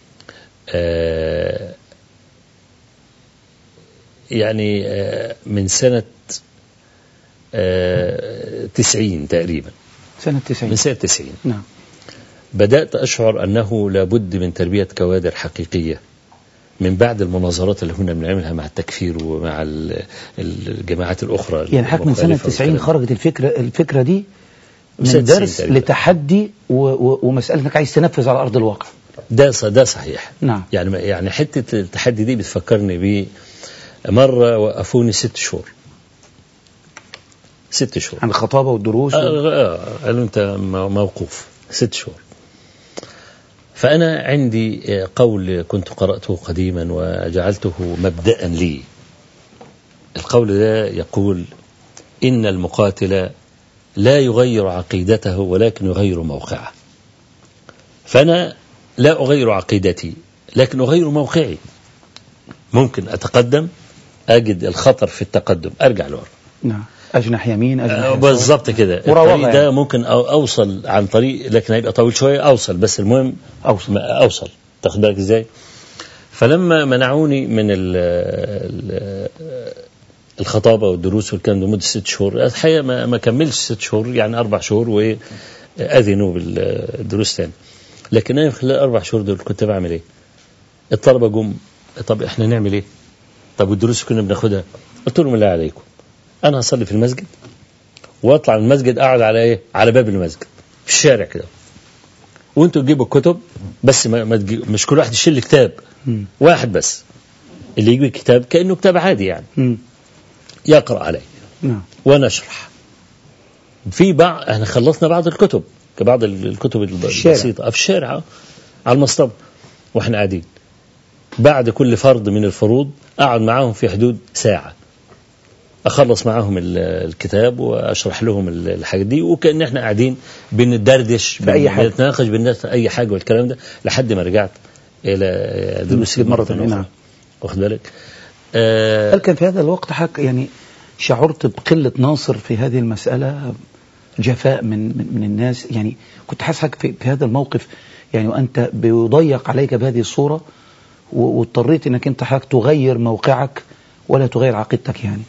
آه، يعني آه، من سنه آه، 90 تقريبا سنة 90 من سنه 90 نعم بدأت أشعر أنه لابد من تربية كوادر حقيقية من بعد المناظرات اللي كنا بنعملها مع التكفير ومع ال- الجماعات الأخرى يعني حضرتك من سنة المخالفة 90 والكلام. خرجت الفكرة الفكرة دي سنة من 90 درس تقريبا. لتحدي و... و... ومسألة انك عايز تنفذ على أرض الواقع ده ص- ده صحيح نعم يعني يعني حتة التحدي دي بتفكرني ب مرة وقفوني ست شهور ست شهور عن الخطابة والدروس و... آه، آه، قالوا أنت م- موقوف ست شهور فأنا عندي آه، قول كنت قرأته قديما وجعلته مبدأ لي القول ده يقول إن المقاتل لا يغير عقيدته ولكن يغير موقعه فأنا لا أغير عقيدتي لكن أغير موقعي ممكن أتقدم أجد الخطر في التقدم أرجع لورا نعم أجنح يمين أجنح آه، يسار. بالظبط كده مراوغة الطريق ده يعني. ممكن أو- اوصل عن طريق لكن هيبقى طويل شويه اوصل بس المهم أوصل ما- اوصل تاخد بالك ازاي فلما منعوني من ال ال الخطابه والدروس والكلام ده مده ست شهور الحقيقه ما, ما كملش ست شهور يعني اربع شهور واذنوا بالدروس تاني لكن انا خلال الاربع شهور دول كنت بعمل ايه؟ الطلبه جم طب احنا نعمل ايه؟ طب والدروس كنا بناخدها قلت لهم لا عليكم انا هصلي في المسجد واطلع من المسجد اقعد على ايه؟ على باب المسجد في الشارع كده وانتوا تجيبوا الكتب بس ما, ما تجيب مش كل واحد يشيل كتاب مم. واحد بس اللي يجيب الكتاب كانه كتاب عادي يعني مم. يقرا عليه نعم ونشرح في بعض احنا خلصنا بعض الكتب كبعض ال- الكتب الشارع. البسيطه آه، في الشارع آه، على المصطبه واحنا قاعدين بعد كل فرض من الفروض اقعد معاهم في حدود ساعه اخلص معاهم ال- الكتاب واشرح لهم ال- الحاجات دي وكان احنا قاعدين بندردش في أي حاجة. بنتناقش بنت- في اي حاجه والكلام ده لحد ما رجعت الى دروسي مرة مره ثانية، اخرى نعم. واخد بالك آه هل كان في هذا الوقت حق يعني شعرت بقلة ناصر في هذه المسألة جفاء من من, من الناس يعني كنت حاسس حضرتك في, في هذا الموقف يعني وأنت بيضيق عليك بهذه الصورة و- واضطريت أنك أنت حضرتك تغير موقعك ولا تغير عقيدتك يعني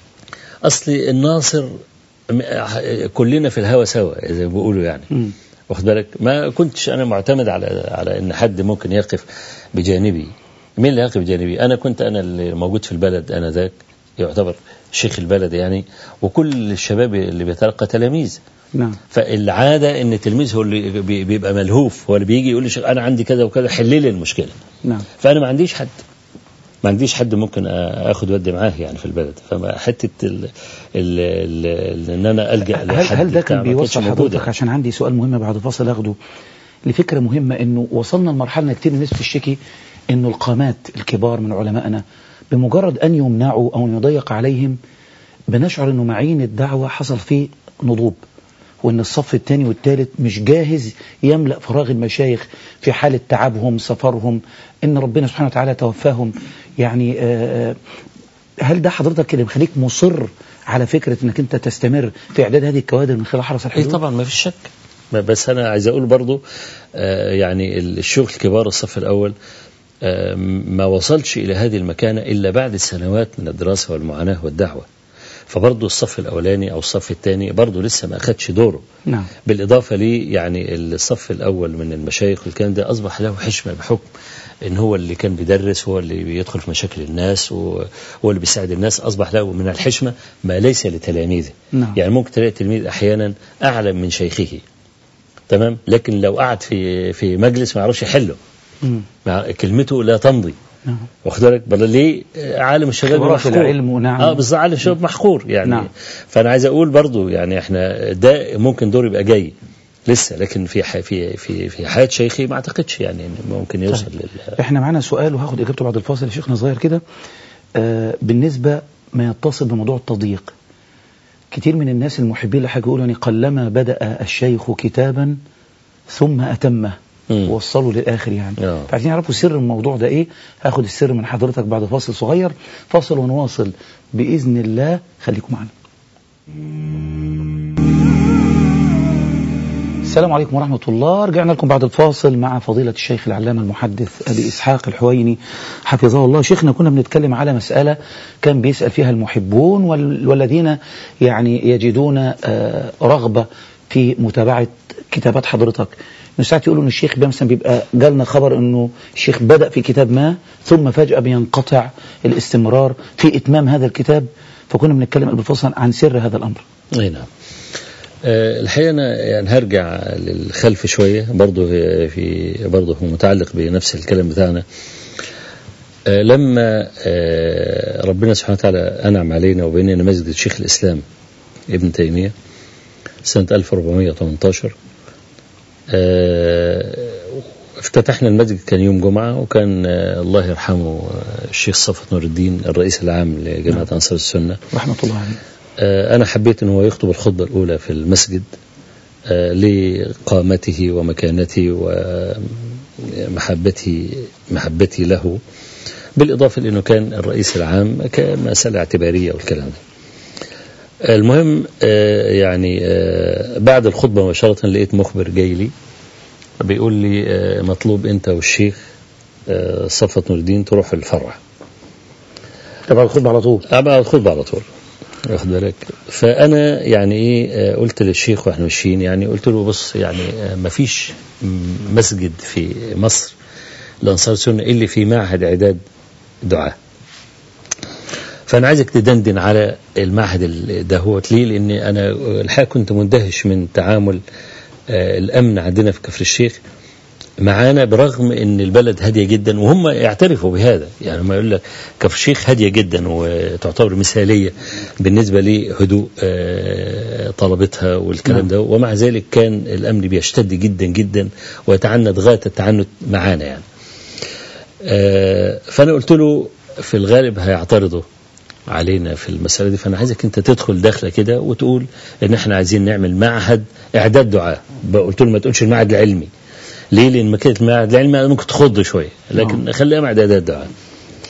اصلي الناصر م- كلنا في الهوى سوا زي ما بيقولوا يعني مم. واخد بالك ما كنتش انا معتمد على على ان حد ممكن يقف بجانبي مين اللي يقف بجانبي انا كنت انا اللي موجود في البلد انا ذاك يعتبر شيخ البلد يعني وكل الشباب اللي بيتلقى تلاميذ نعم فالعاده ان التلميذ هو اللي بي- بيبقى ملهوف هو اللي بيجي يقول لي شيخ انا عندي كذا وكذا حل لي المشكله نعم فانا ما عنديش حد ما عنديش حد ممكن اخد ودي معاه يعني في البلد فما حته ال ال ال ان انا الجا هل, لحد هل ده بتاع كان ما كانتش بيوصل موجودة. حضرتك عشان عندي سؤال مهم بعد فاصل اخده لفكرة مهمة انه وصلنا لمرحلة إن كتير من الناس بتشتكي انه القامات الكبار من علمائنا بمجرد ان يمنعوا او أن يضيق عليهم بنشعر انه معين الدعوة حصل فيه نضوب وان الصف الثاني والثالث مش جاهز يملأ فراغ المشايخ في حالة تعبهم سفرهم ان ربنا سبحانه وتعالى توفاهم يعني آه، هل ده حضرتك اللي مخليك مصر على فكرة انك انت تستمر في اعداد هذه الكوادر من خلال حرس اي الحدود طبعا ما فيش شك ما- بس انا عايز اقول برضو آه، يعني الشغل الكبار الصف الاول آه، ما وصلش الى هذه المكانه الا بعد سنوات من الدراسه والمعاناه والدعوه فبرضه الصف الاولاني او الصف الثاني برضه لسه ما اخدش دوره نعم بالإضافة لي يعني الصف الأول من المشايخ والكلام ده أصبح له حشمة بحكم إن هو اللي كان بيدرس هو اللي بيدخل في مشاكل الناس وهو اللي بيساعد الناس أصبح له من الحشمة ما ليس لتلاميذه نعم. يعني ممكن تلاقي التلميذ أحيانا أعلم من شيخه تمام لكن لو قعد في في مجلس ما يعرفش يحله مم. مع- كلمته لا تمضي نعم واخد بالك بل ليه عالم الشباب خبرة في محقور العلم ونعم. اه بالظبط عالم الشباب محقور يعني نعم. فانا عايز اقول برضو يعني احنا ده ممكن دور يبقى جاي لسه لكن في ح- في في في حياه شيخي ما اعتقدش يعني إن ممكن يوصل طيب. لل احنا معانا سؤال وهاخد اجابته بعد الفاصل يا شيخنا صغير كده آه بالنسبه ما يتصل بموضوع التضييق كتير من الناس المحبين لحاجه يقولوا يعني قلما بدا الشيخ كتابا ثم اتمه مم. وصلوا للاخر يعني آه. فعايزين يعرفوا سر الموضوع ده ايه هاخد السر من حضرتك بعد فاصل صغير فاصل ونواصل باذن الله خليكم معنا السلام عليكم ورحمة الله رجعنا لكم بعد الفاصل مع فضيلة الشيخ العلامة المحدث أبي إسحاق الحويني حفظه الله شيخنا كنا بنتكلم على مسألة كان بيسأل فيها المحبون وال- والذين يعني يجدون آه، رغبة في متابعة كتابات حضرتك إنه ساعات يقولوا إن الشيخ مثلا بيبقى جالنا خبر إنه الشيخ بدأ في كتاب ما ثم فجأة بينقطع الاستمرار في إتمام هذا الكتاب فكنا بنتكلم قبل الفاصل عن سر هذا الأمر اي نعم آه، الحقيقه انا يعني هرجع للخلف شويه برضه في- في برضه هو متعلق بنفس الكلام بتاعنا آه، لما آه، ربنا سبحانه وتعالى انعم علينا وبيننا مسجد شيخ الاسلام ابن تيميه سنه 1418 آه، افتتحنا المسجد كان يوم جمعه وكان آه، الله يرحمه آه، الشيخ صفوت نور الدين الرئيس العام لجماعه انصار السنه رحمة الله عليه آه، أنا حبيت أن هو يخطب الخطبة الأولى في المسجد آه، لقامته ومكانته ومحبته محبتي له بالإضافة لأنه كان الرئيس العام كمسألة اعتبارية والكلام ده المهم آه، يعني آه، بعد الخطبة مباشرة لقيت مخبر جاي لي بيقول لي آه، مطلوب أنت والشيخ آه، صفوت نور الدين تروح الفرع تبع الخطبة على طول بعد الخطبة على طول واخد بالك فانا يعني ايه آه، قلت للشيخ واحنا ماشيين يعني قلت له بص يعني آه، مفيش م- مسجد في مصر لانصار السنه اللي في معهد اعداد دعاء فانا عايزك تدندن على المعهد ال- دهوت ليه لان انا الحقيقه كنت مندهش من تعامل آه، الامن عندنا في كفر الشيخ معانا برغم ان البلد هاديه جدا وهم يعترفوا بهذا يعني ما يقول لك كفر الشيخ هاديه جدا وتعتبر مثاليه بالنسبه لهدوء آه، طلبتها والكلام نعم. ده ومع ذلك كان الامن بيشتد جدا جدا ويتعنت غايه التعنت معانا يعني آه، فانا قلت له في الغالب هيعترضوا علينا في المسألة دي فأنا عايزك أنت تدخل داخلة كده وتقول إن إحنا عايزين نعمل معهد إعداد دعاء بقى قلت له ما تقولش المعهد العلمي ليه؟ لأن مكانة المعهد العلمي ممكن تخض شوية لكن خليها معهد إعداد دعاء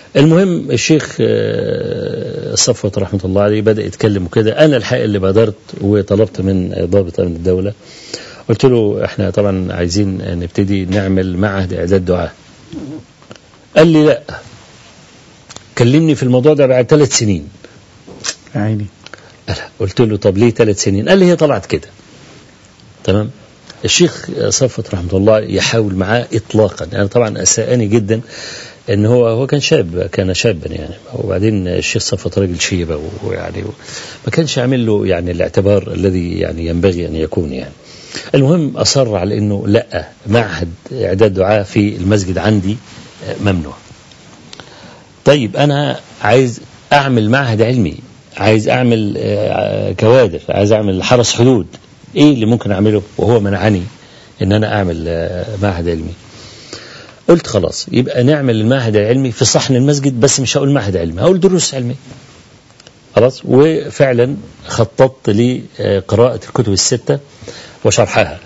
المهم الشيخ آه، صفوت رحمة الله عليه بدأ يتكلم وكده أنا الحقيقة اللي بادرت وطلبت من ضابط أمن الدولة قلت له احنا طبعا عايزين نبتدي نعمل معهد إعداد دعاء قال لي لا كلمني في الموضوع ده بعد ثلاث سنين عيني قلت له طب ليه ثلاث سنين قال لي هي طلعت كده تمام الشيخ صفوت رحمه الله يحاول معاه اطلاقا انا يعني طبعا اساءني جدا ان هو هو كان شاب كان شابا يعني وبعدين الشيخ صفوت راجل شيبه ويعني ما كانش عامل له يعني الاعتبار الذي يعني ينبغي ان يكون يعني المهم اصر على انه لا معهد اعداد دعاء في المسجد عندي ممنوع طيب انا عايز اعمل معهد علمي عايز اعمل آه، كوادر عايز اعمل حرس حدود ايه اللي ممكن اعمله وهو منعني ان انا اعمل آه، معهد علمي قلت خلاص يبقى نعمل المعهد العلمي في صحن المسجد بس مش هقول معهد علمي هقول دروس علمية خلاص وفعلا خططت لقراءة الكتب الستة وشرحها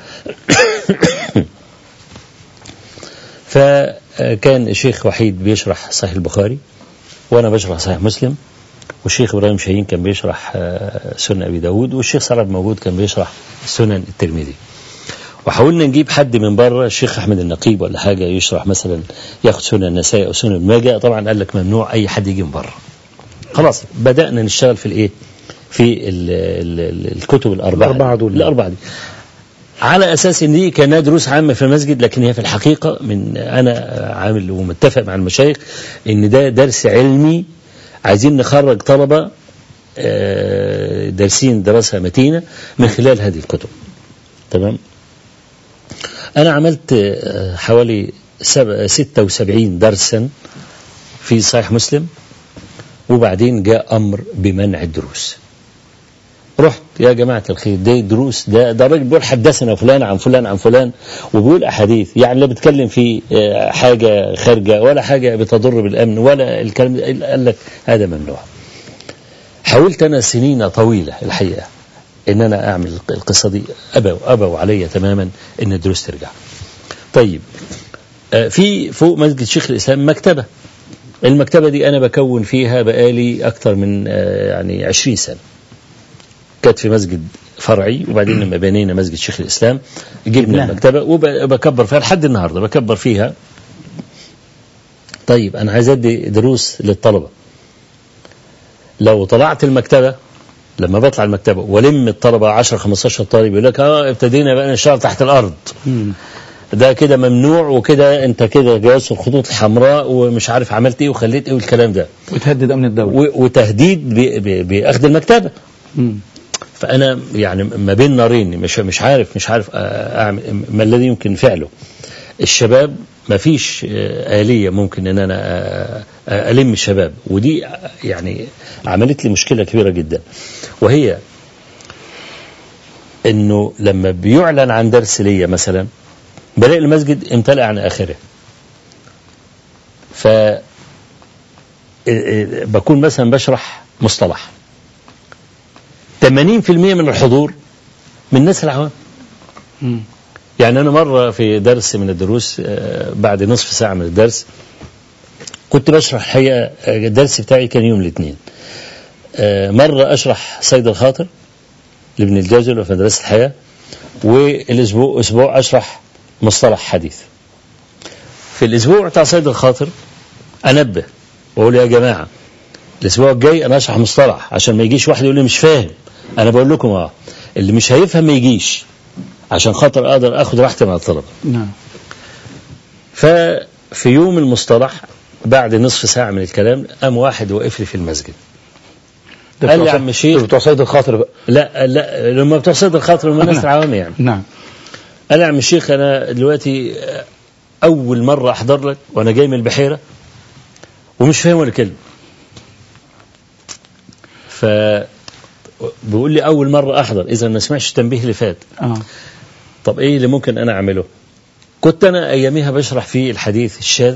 فكان الشيخ وحيد بيشرح صحيح البخاري وأنا بشرح صحيح مسلم والشيخ إبراهيم شاهين كان بيشرح آه، سنن أبي داود والشيخ صلاح موجود كان بيشرح سنن الترمذي وحاولنا نجيب حد من بره الشيخ احمد النقيب ولا حاجه يشرح مثلا ياخد سنن النسائي او سنن الماجه طبعا قال لك ممنوع اي حد يجي من بره خلاص بدانا نشتغل في الايه في ال ال الكتب الاربعه الأربعة دول. الاربعه دي على اساس ان دي كانها دروس عامه في المسجد لكن هي في الحقيقه من انا عامل ومتفق مع المشايخ ان ده درس علمي عايزين نخرج طلبه آه، دارسين دراسه متينه من خلال هذه الكتب تمام أنا عملت آه، حوالي سب- 76 درسا في صحيح مسلم وبعدين جاء أمر بمنع الدروس رحت يا جماعة الخير دي دروس ده ده الراجل بيقول حدثنا فلان عن فلان عن فلان وبيقول أحاديث يعني لا بيتكلم في آه، حاجة خارجة ولا حاجة بتضر بالأمن ولا الكلام ده قال لك هذا ممنوع حاولت أنا سنين طويلة الحقيقة ان انا اعمل القصه دي ابوا ابوا علي تماما ان الدروس ترجع. طيب آه، في فوق مسجد شيخ الاسلام مكتبه. المكتبه دي انا بكون فيها بقالي اكثر من آه، يعني 20 سنه. كانت في مسجد فرعي وبعدين لما بنينا مسجد شيخ الاسلام جبنا جبناها. المكتبه وبكبر فيها لحد النهارده بكبر فيها. طيب انا عايز ادي دروس للطلبه. لو طلعت المكتبه لما بطلع المكتبة ولم الطلبة 10 15 طالب يقول لك اه ابتدينا بقى نشتغل تحت الأرض مم. ده كده ممنوع وكده انت كده جواز الخطوط الحمراء ومش عارف عملت ايه وخليت ايه والكلام ده وتهدد أمن الدولة و- وتهديد ب- ب- بأخذ المكتبة مم. فأنا يعني ما بين نارين مش مش عارف مش عارف أعمل ما الذي يمكن فعله الشباب ما فيش آه، آلية ممكن ان انا آه، آه، ألم الشباب ودي يعني عملت لي مشكلة كبيرة جدا وهي انه لما بيعلن عن درس ليا مثلا بلاقي المسجد امتلأ عن اخره ف بكون مثلا بشرح مصطلح 80% من الحضور من الناس العوام مم. يعني أنا مرة في درس من الدروس آه، بعد نصف ساعة من الدرس كنت بشرح الحقيقة آه، الدرس بتاعي كان يوم الاثنين آه، مرة أشرح صيد الخاطر لابن الجوزي في مدرسة الحياة والأسبوع أسبوع أشرح مصطلح حديث في الأسبوع بتاع صيد الخاطر أنبه وأقول يا جماعة الأسبوع الجاي أنا أشرح مصطلح عشان ما يجيش واحد يقول لي مش فاهم أنا بقول لكم أه اللي مش هيفهم ما يجيش عشان خاطر أقدر أخد راحتي مع الطلبة نعم ففي يوم المصطلح بعد نصف ساعة من الكلام قام واحد واقف لي في المسجد ده قال لي بتوع يا عم الشيخ بتوع صيد الخاطر بقى لا لا لما بتوع صيد الخاطر هم الناس العوام يعني نعم قال لي يا عم الشيخ انا دلوقتي اول مره احضر لك وانا جاي من البحيره ومش فاهم ولا كلمه ف بيقول لي اول مره احضر اذا ما سمعش التنبيه اللي فات اه طب ايه اللي ممكن انا اعمله كنت انا اياميها بشرح في الحديث الشاذ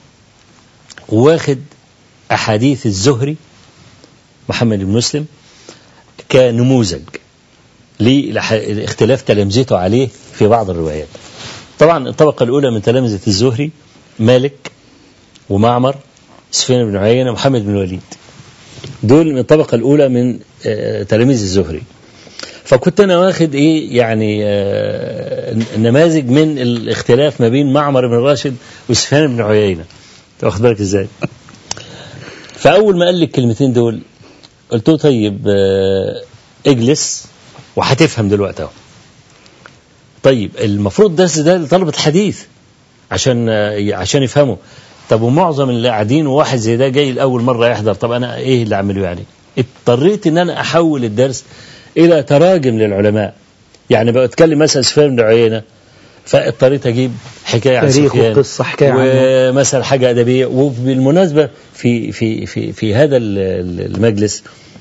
واخد احاديث الزهري محمد بن مسلم كنموذج لاختلاف تلامذته عليه في بعض الروايات طبعا الطبقة الأولى من تلامذة الزهري مالك ومعمر سفيان بن عيينة محمد بن الوليد دول من الطبقة الأولى من آه، تلاميذ الزهري فكنت أنا واخد إيه يعني آه، نماذج من الاختلاف ما بين معمر بن راشد وسفيان بن عيينة واخد بالك إزاي فأول ما قال لي الكلمتين دول قلت له طيب آه، اجلس وهتفهم دلوقتي اهو طيب المفروض درس ده لطلبة الحديث عشان آه، عشان يفهموا طب ومعظم اللي قاعدين وواحد زي ده جاي لأول مرة يحضر طب أنا إيه اللي أعمله يعني اضطريت إن أنا أحول الدرس إلى تراجم للعلماء يعني بقى أتكلم مثلا سفيان بن عيينة فاضطريت أجيب حكاية عن تاريخ سفيان وقصة حكاية عنه ومثلا حاجة أدبية وبالمناسبة في في في في هذا ال- ال- المجلس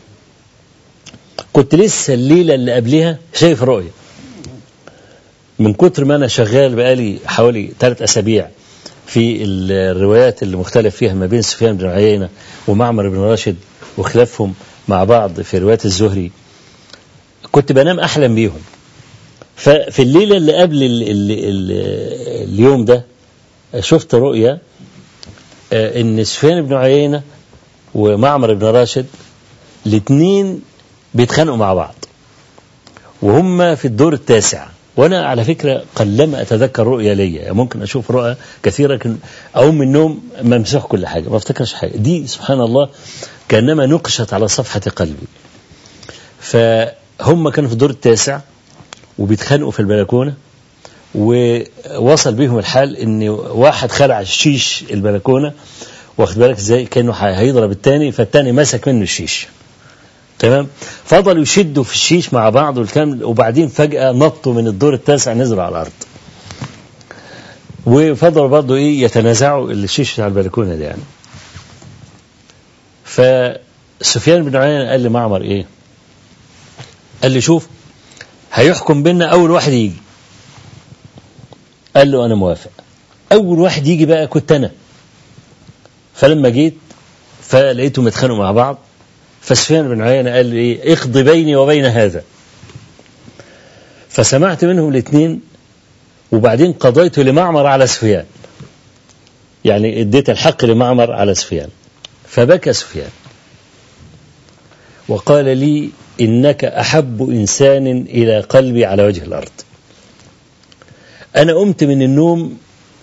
كنت لسه الليلة اللي قبلها شايف رؤية من كتر ما أنا شغال بقالي حوالي ثلاث أسابيع في الروايات اللي مختلف فيها ما بين سفيان بن عيينة ومعمر بن راشد وخلافهم مع بعض في روايات الزهري كنت بنام أحلم بيهم ففي الليلة اللي قبل ال ال ال اليوم ده شفت رؤية آه، إن سفيان بن عيينة ومعمر بن راشد الاثنين بيتخانقوا مع بعض وهم في الدور التاسع وانا على فكره قلما اتذكر رؤيا ليا يعني ممكن اشوف رؤى كثيره لكن اقوم من النوم ممسوح كل حاجه ما افتكرش حاجه دي سبحان الله كانما نقشت على صفحه قلبي فهم كانوا في الدور التاسع وبيتخانقوا في البلكونه ووصل بيهم الحال ان واحد خلع الشيش البلكونه واخد بالك ازاي كانه هيضرب التاني فالتاني مسك منه الشيش تمام فضلوا يشدوا في الشيش مع بعض والكلام وبعدين فجأة نطوا من الدور التاسع نزلوا على الأرض وفضلوا برضه إيه يتنازعوا الشيش بتاع البلكونة ده يعني فسفيان بن عيينة قال لمعمر إيه قال لي شوف هيحكم بينا أول واحد يجي قال له أنا موافق أول واحد يجي بقى كنت أنا فلما جيت فلقيتهم يتخانقوا مع بعض فسفيان بن عيينة قال لي إيه اقضي بيني وبين هذا فسمعت منهم الاثنين وبعدين قضيت لمعمر على سفيان يعني اديت الحق لمعمر على سفيان فبكى سفيان وقال لي إنك أحب إنسان إلى قلبي على وجه الأرض أنا قمت من النوم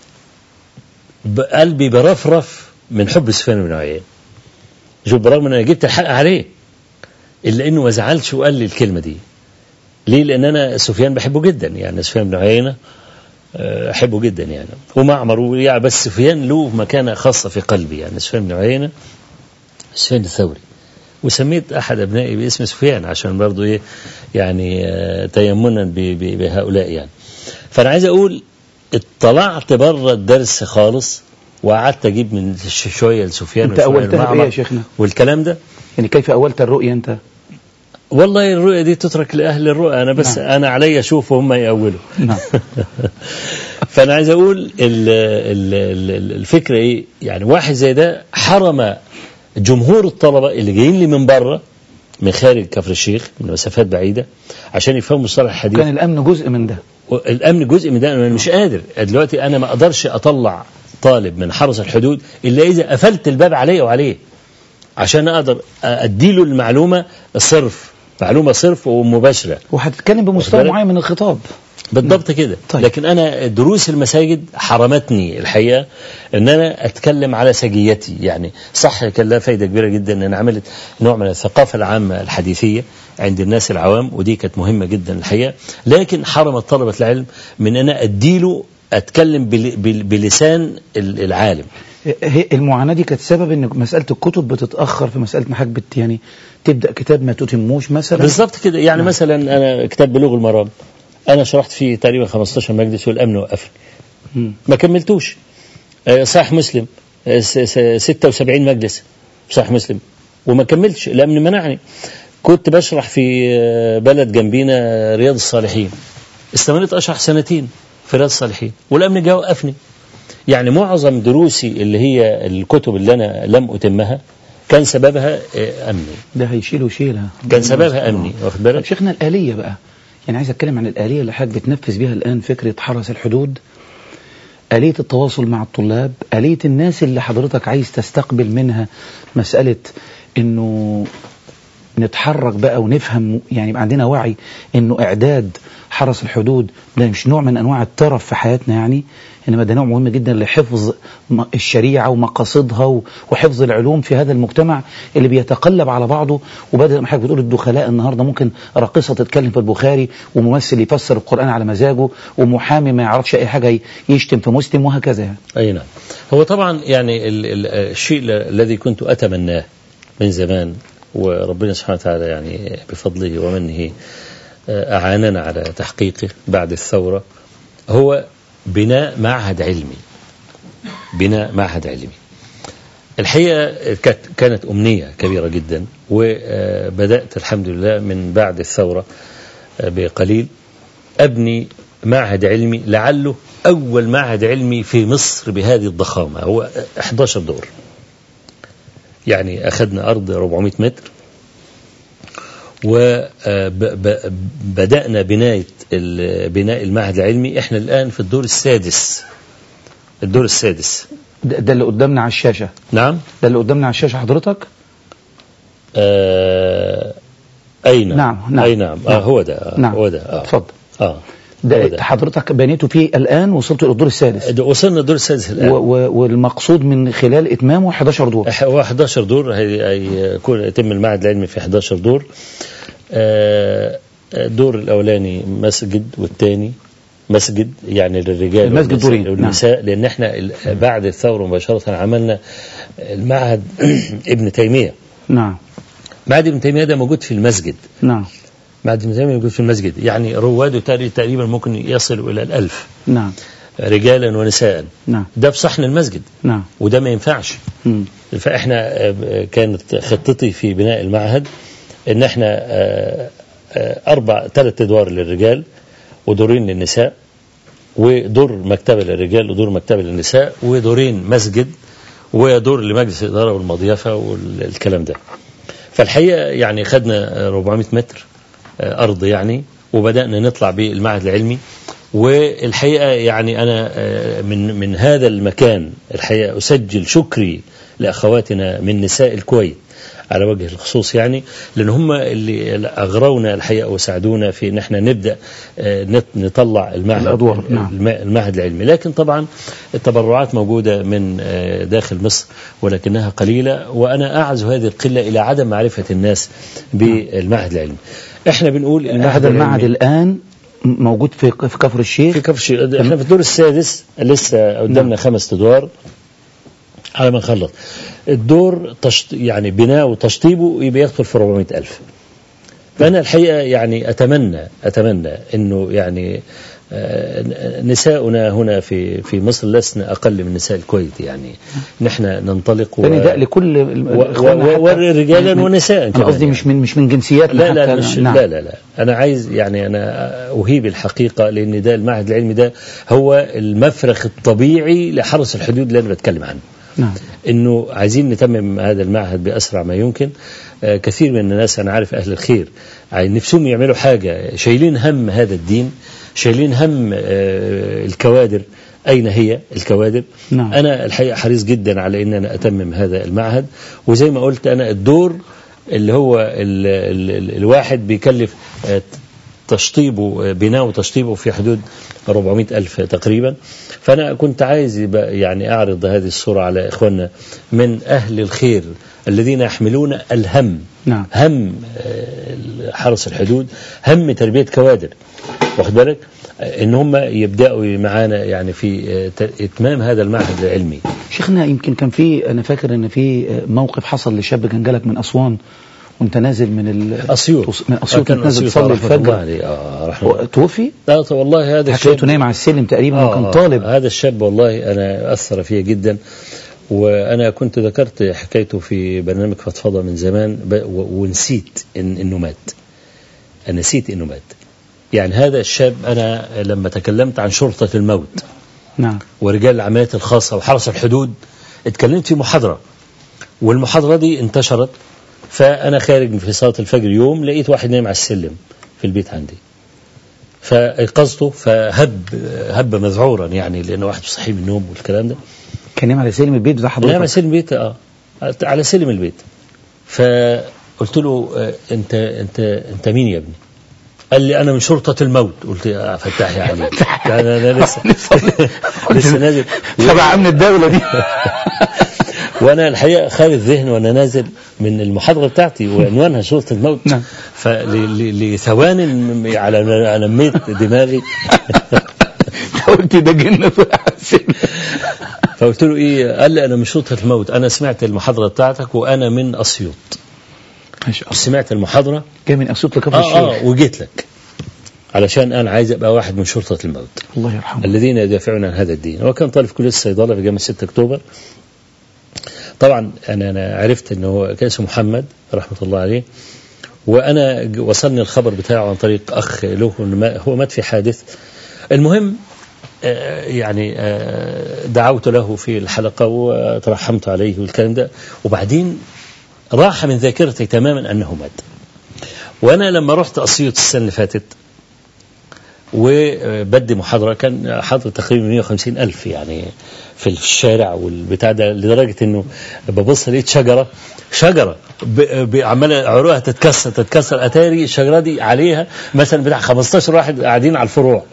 قلبي برفرف من حب سفيان بن عيينة شوف برغم ان انا جبت الحق عليه الا انه ما زعلش وقال لي الكلمه دي ليه لان انا سفيان بحبه جدا يعني سفيان بن عيينه آه، احبه جدا يعني ومعمر يعني بس سفيان له مكانه خاصه في قلبي يعني سفيان بن عيينه سفيان الثوري وسميت احد ابنائي باسم سفيان عشان برضه ايه يعني آه، تيمنا ب- ب- بهؤلاء يعني فانا عايز اقول اطلعت بره الدرس خالص وقعدت اجيب من ش- شويه لسفيان انت وشوية اولتها بايه لمعمر يا شيخنا والكلام ده يعني كيف اولت الرؤيا انت والله الرؤية دي تترك لأهل الرؤى أنا بس نعم. أنا علي أشوف وهم يأولوا نعم فأنا عايز أقول ال- ال- ال- الفكرة إيه يعني واحد زي ده حرم جمهور الطلبة اللي جايين لي من بره من خارج كفر الشيخ من مسافات بعيدة عشان يفهموا مصطلح الحديث كان الامن جزء من ده الامن جزء من ده انا مش قادر دلوقتي انا ما اقدرش اطلع طالب من حرس الحدود الا اذا قفلت الباب عليه وعليه عشان اقدر اديله المعلومه صرف معلومه صرف ومباشره وهتتكلم بمستوى واخد بالك؟ معين من الخطاب بالضبط كده طيب. لكن انا دروس المساجد حرمتني الحقيقه ان انا اتكلم على سجيتي يعني صح كان لها فايده كبيره جدا ان انا عملت نوع من الثقافه العامه الحديثيه عند الناس العوام ودي كانت مهمه جدا الحقيقه لكن حرمت طلبه العلم من ان انا اديله اتكلم بل- بل- بلسان ال- العالم هي المعاناة دي كانت سبب ان مسألة الكتب بتتأخر في مسألة محاكمة يعني تبدأ كتاب ما تتموش مثلا بالظبط كده يعني نعم. مثلا انا كتاب بلوغ المرام انا شرحت فيه تقريبا 15 مجلس والامن وقفني مم. ما كملتوش آه، صحيح مسلم آه، س- س- 76 مجلس صحيح مسلم وما كملتش الامن منعني كنت بشرح في آه، بلد جنبينا آه، رياض الصالحين استمريت اشرح سنتين في رياض الصالحين والامن جاء وقفني يعني معظم دروسي اللي هي الكتب اللي انا لم اتمها كان سببها آه، امني ده هيشيل وشيلها كان سببها امني واخد طب بالك شيخنا الآلية بقى يعني عايز اتكلم عن الآلية اللي حضرتك بتنفذ بيها الآن فكرة حرس الحدود آلية التواصل مع الطلاب آلية الناس اللي حضرتك عايز تستقبل منها مسألة انه نتحرك بقى ونفهم يعني يبقى عندنا وعي انه اعداد حرس الحدود ده مش نوع من انواع الترف في حياتنا يعني انما ده نوع مهم جدا لحفظ م- الشريعه ومقاصدها و- وحفظ العلوم في هذا المجتمع اللي بيتقلب على بعضه وبدل ما حضرتك بتقول الدخلاء النهارده ممكن راقصه تتكلم في البخاري وممثل يفسر القران على مزاجه ومحامي ما يعرفش اي حاجه ي- يشتم في مسلم وهكذا يعني. أي نعم هو طبعا يعني ال ال الشيء ل- الذي كنت أتمناه من زمان وربنا سبحانه وتعالى يعني بفضله ومنه آه، أعاننا على تحقيقه بعد الثورة هو بناء معهد علمي بناء معهد علمي الحقيقة كانت- كانت أمنية كبيرة جدا وبدأت الحمد لله من بعد الثورة آه، بقليل أبني معهد علمي لعله أول معهد علمي في مصر بهذه الضخامة هو 11 دور يعني أخذنا أرض 400 متر وبدأنا بناية ال- بناء المعهد العلمي احنا الآن في الدور السادس الدور السادس ده, ده اللي قدامنا على الشاشه نعم ده اللي قدامنا على الشاشه حضرتك آه أي نعم نعم، نعم. أي نعم, آه نعم. هو ده آه نعم. هو ده آه اتفضل. آه هو ده ده. حضرتك بنيته فيه الان وصلت للدور السادس ده وصلنا الدور السادس الآن و و والمقصود من خلال اتمامه 11 دور أح- هو 11 دور هي- هيكون يتم المعهد العلمي في 11 دور آه، الدور الأولاني مسجد والثاني مسجد يعني للرجال المسجد والنساء- دورين، والنساء لأن احنا ال- بعد الثورة مباشرة عملنا المعهد ابن تيمية نعم معهد ابن تيمية ده موجود في المسجد نعم معهد ابن تيمية موجود في المسجد يعني رواده تقري- تقريبا ممكن يصل إلى الألف نعم رجالا ونساء نعم ده في صحن المسجد نعم وده ما ينفعش مم. فاحنا آه، كانت خطتي في بناء المعهد ان احنا آه، آه، اربع ثلاث ادوار للرجال ودورين للنساء ودور مكتبه للرجال ودور مكتبه للنساء ودورين مسجد ودور لمجلس الاداره والمضيفه والكلام ده فالحقيقه يعني خدنا 400 متر آه، ارض يعني وبدانا نطلع بالمعهد العلمي والحقيقه يعني انا آه، من من هذا المكان الحقيقه اسجل شكري لاخواتنا من نساء الكويت على وجه الخصوص يعني لان هم اللي اغرونا الحقيقه وساعدونا في ان احنا نبدا آه، نط- نطلع المعهد الأدوار، نعم. الم- المعهد العلمي لكن طبعا التبرعات موجوده من آه، داخل مصر ولكنها قليله وانا اعزو هذه القله الى عدم معرفه الناس بالمعهد العلمي احنا بنقول هذا المعهد العلمي الان موجود في في كفر الشيخ في كفر الشيخ احنا في الدور السادس لسه قدامنا خمس ادوار على ما نخلص الدور تشط... يعني بناء وتشطيبه يبقى يدخل في 400 ألف فأنا الحقيقة يعني أتمنى أتمنى أنه يعني آه، نساؤنا هنا في في مصر لسنا أقل من نساء الكويت يعني نحن ننطلق يعني ده لكل و... إخواننا و... حتى ورجالا من- ونساء أنا كمان قصدي يعني. مش من مش من جنسياتنا لا لا حتى مش نعم. لا لا لا انا عايز يعني انا اهيب الحقيقه لان ده المعهد العلمي ده هو المفرخ الطبيعي لحرس الحدود اللي انا بتكلم عنه نعم انه عايزين نتمم هذا المعهد باسرع ما يمكن آه، كثير من الناس انا عارف اهل الخير عايز نفسهم يعملوا حاجه شايلين هم هذا الدين شايلين هم آه، الكوادر أين هي الكوادر نعم. أنا الحقيقة حريص جدا على أن أنا أتمم هذا المعهد وزي ما قلت أنا الدور اللي هو ال ال ال الواحد بيكلف آه، تشطيبه آه، بناء وتشطيبه في حدود 400 ألف تقريبا فأنا كنت عايز يبقى يعني أعرض هذه الصورة على إخواننا من أهل الخير الذين يحملون الهم نعم. هم آه، حرس الحدود هم تربية كوادر واخد بالك آه، ان هم يبداوا معانا يعني في آه، ت- اتمام هذا المعهد العلمي شيخنا يمكن كان في انا فاكر ان في موقف حصل لشاب كان جالك من اسوان وانت نازل من ال... اسيوط من اسيوط كان كنت نازل أسيوط تصلي رحمة الله الفجر عليه اه رحمه الله توفي لا طب والله هذا حكيته الشاب نايم على السلم تقريبا وكان آه، طالب هذا الشاب والله أنا أثر فيا جدا وأنا كنت ذكرت حكايته في برنامج فضفضة من زمان ب- و- ونسيت إن إنه مات أنا نسيت إنه مات يعني هذا الشاب أنا لما تكلمت عن شرطة الموت نعم ورجال العمليات الخاصة وحرس الحدود اتكلمت في محاضرة والمحاضرة دي انتشرت فأنا خارج في صلاة الفجر يوم لقيت واحد نايم على السلم في البيت عندي فايقظته فهب هب مذعورا يعني لانه واحد صحي من النوم والكلام ده كان نايم على سلم البيت بتاع لا على حضرتك سلم البيت اه على سلم البيت فقلت له آه، انت انت انت مين يا ابني؟ قال لي انا من شرطه الموت قلت يا فتاح يا علي يعني انا لسه لسه نازل تبع امن الدوله دي وانا الحقيقه خارج ذهن وانا نازل من المحاضره بتاعتي وعنوانها شرطه الموت نعم. فلثوان على على نميت دماغي قلت ده جنة فقلت له ايه قال لي انا من شرطه الموت انا سمعت المحاضره بتاعتك وانا من اسيوط ما شاء الله سمعت المحاضره جاي من اسيوط لكفر اه الشيخ اه وجيت لك علشان انا عايز ابقى واحد من شرطه الموت الله يرحمه الذين يدافعون عن هذا الدين هو كان طالب في كليه الصيدله في جامعه 6 اكتوبر طبعا انا انا عرفت انه هو كان اسمه محمد رحمه الله عليه وانا ج- وصلني الخبر بتاعه عن طريق اخ له إنه ما- هو مات في حادث المهم آه، يعني آه، دعوت له في الحلقه وترحمت عليه والكلام ده وبعدين راح من ذاكرتي تماما انه مات وانا لما رحت اسيوط السنه اللي فاتت وبدي محاضرة كان حاضر تقريبا 150 ألف يعني في الشارع والبتاع ده لدرجة إنه ببص لقيت شجرة شجرة ب- ب- عمالة عروقها تتكسر تتكسر أتاري الشجرة دي عليها مثلا بتاع 15 واحد قاعدين على الفروع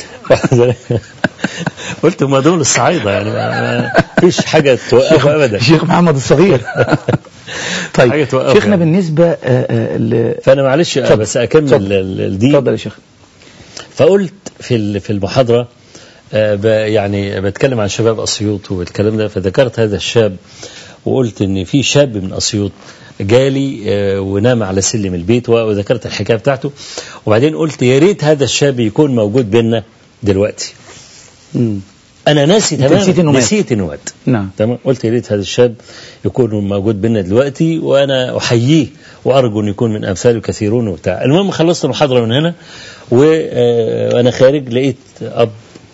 قلت ما دول الصعايدة يعني ما ما فيش حاجة توقفه أبدا الشيخ محمد الصغير حاجة طيب توقف شيخنا يعني. بالنسبة آه، آه، ل- فأنا معلش اتفضل. بس أكمل اتفضل. ال- ال- دي اتفضل يا شيخ فقلت في ال- في المحاضرة آه، ب- يعني بتكلم عن شباب أسيوط والكلام ده فذكرت هذا الشاب وقلت إن في شاب من أسيوط جالي آه، ونام على سلم البيت وذكرت الحكاية بتاعته وبعدين قلت يا ريت هذا الشاب يكون موجود بينا دلوقتي مم. أنا ناسي أنت تماما نسيت إنه مات. نسيت إنه مات نعم تمام قلت يا ريت هذا الشاب يكون موجود بينا دلوقتي وانا احييه وارجو ان يكون من امثاله كثيرون وبتاع المهم خلصت المحاضره من هنا و- آه، وانا خارج لقيت اب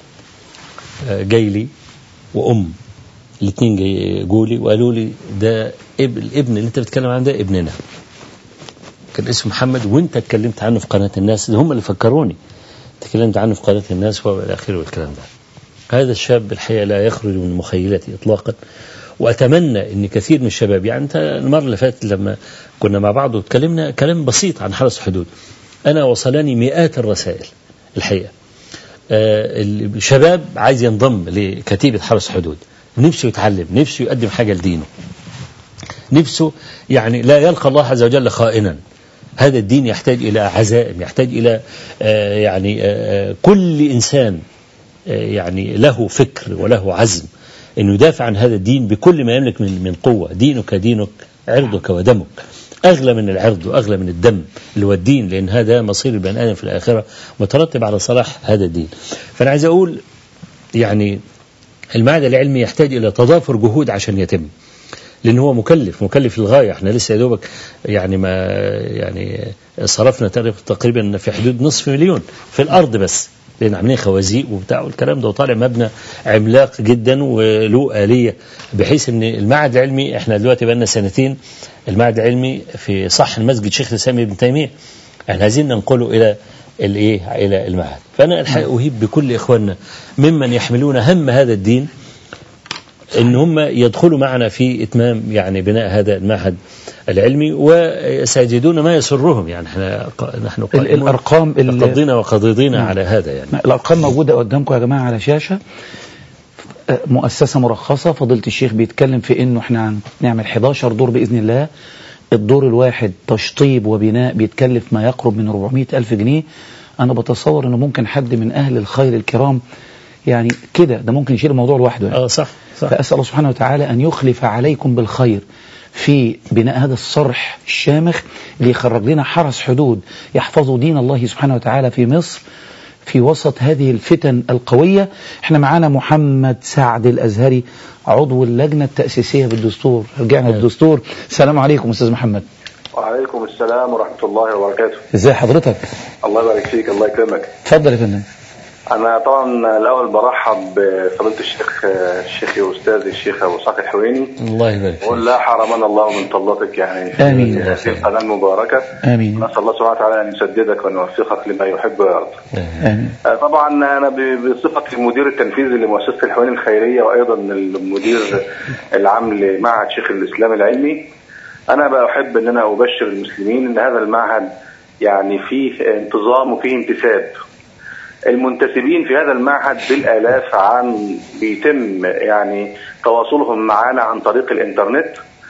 آه، جاي لي وام الاثنين جاي جولي وقالوا لي ده اب الابن اللي انت بتتكلم عنه ده ابننا كان اسمه محمد وانت اتكلمت عنه في قناه الناس ده هم اللي فكروني تكلمت عنه في قناه الناس والى اخره والكلام ده هذا الشاب الحقيقة لا يخرج من مخيلتي إطلاقا وأتمنى أن كثير من الشباب يعني أنت المرة اللي فاتت لما كنا مع بعض وتكلمنا كلام بسيط عن حرس الحدود أنا وصلني مئات الرسائل الحقيقة آه، الشباب عايز ينضم لكتيبة حرس حدود نفسه يتعلم نفسه يقدم حاجة لدينه نفسه يعني لا يلقى الله عز وجل خائنا هذا الدين يحتاج إلى عزائم يحتاج إلى آه، يعني آه، كل إنسان آه، يعني له فكر وله عزم أن يدافع عن هذا الدين بكل ما يملك من من قوة دينك دينك عرضك ودمك أغلى من العرض وأغلى من الدم اللي هو الدين لأن هذا مصير البني آدم في الآخرة مترتب على صلاح هذا الدين فأنا عايز أقول يعني المعهد العلمي يحتاج إلى تضافر جهود عشان يتم لأن هو مكلف مكلف للغاية احنا لسه يا دوبك يعني ما يعني صرفنا تقريبا في حدود نصف مليون في الأرض بس لأن عاملين خوازيق وبتاع والكلام ده وطالع مبنى عملاق جدا وله آلية بحيث أن المعهد العلمي احنا دلوقتي بقالنا سنتين المعهد العلمي في صح مسجد شيخ الإسلام ابن تيمية احنا عايزين ننقله إلى الايه الى المعهد فانا الحقيقه اهيب بكل اخواننا ممن يحملون هم هذا الدين ان هم يدخلوا معنا في اتمام يعني بناء هذا المعهد العلمي وسيجدون ما يسرهم يعني احنا نحن ال- الارقام ال- قضينا وقضيضين على هذا يعني الارقام موجوده قدامكم يا جماعه على شاشه مؤسسه مرخصه فضيله الشيخ بيتكلم في انه احنا هنعمل 11 دور باذن الله الدور الواحد تشطيب وبناء بيتكلف ما يقرب من 400 ألف جنيه أنا بتصور أنه ممكن حد من أهل الخير الكرام يعني كده ده ممكن يشيل الموضوع لوحده يعني. اه صح صح فأسأل الله سبحانه وتعالى أن يخلف عليكم بالخير في بناء هذا الصرح الشامخ اللي يخرج لنا حرس حدود يحفظوا دين الله سبحانه وتعالى في مصر في وسط هذه الفتن القوية احنا معانا محمد سعد الأزهري عضو اللجنة التأسيسية بالدستور رجعنا للدستور السلام عليكم أستاذ محمد وعليكم السلام ورحمة الله وبركاته ازي حضرتك الله يبارك فيك الله يكرمك اتفضل يا فندم أنا طبعا الأول برحب بفضيلة الشيخ الشيخ أستاذ الشيخ أبو إسحاق الحويني الله يبارك فيك ولا حرمنا الله من طلتك يعني في آمين. هذه القناة المباركة آمين نسأل الله سبحانه وتعالى أن يسددك وأن يوفقك لما يحب ويرضى آمين آه، طبعا انا ب- بصفتي المدير التنفيذي لمؤسسه الحوالي الخيريه وايضا المدير العام لمعهد شيخ الاسلام العلمي انا بحب ان انا ابشر المسلمين ان هذا المعهد يعني فيه انتظام وفيه انتساب المنتسبين في هذا المعهد بالالاف عن بيتم يعني تواصلهم معنا عن طريق الانترنت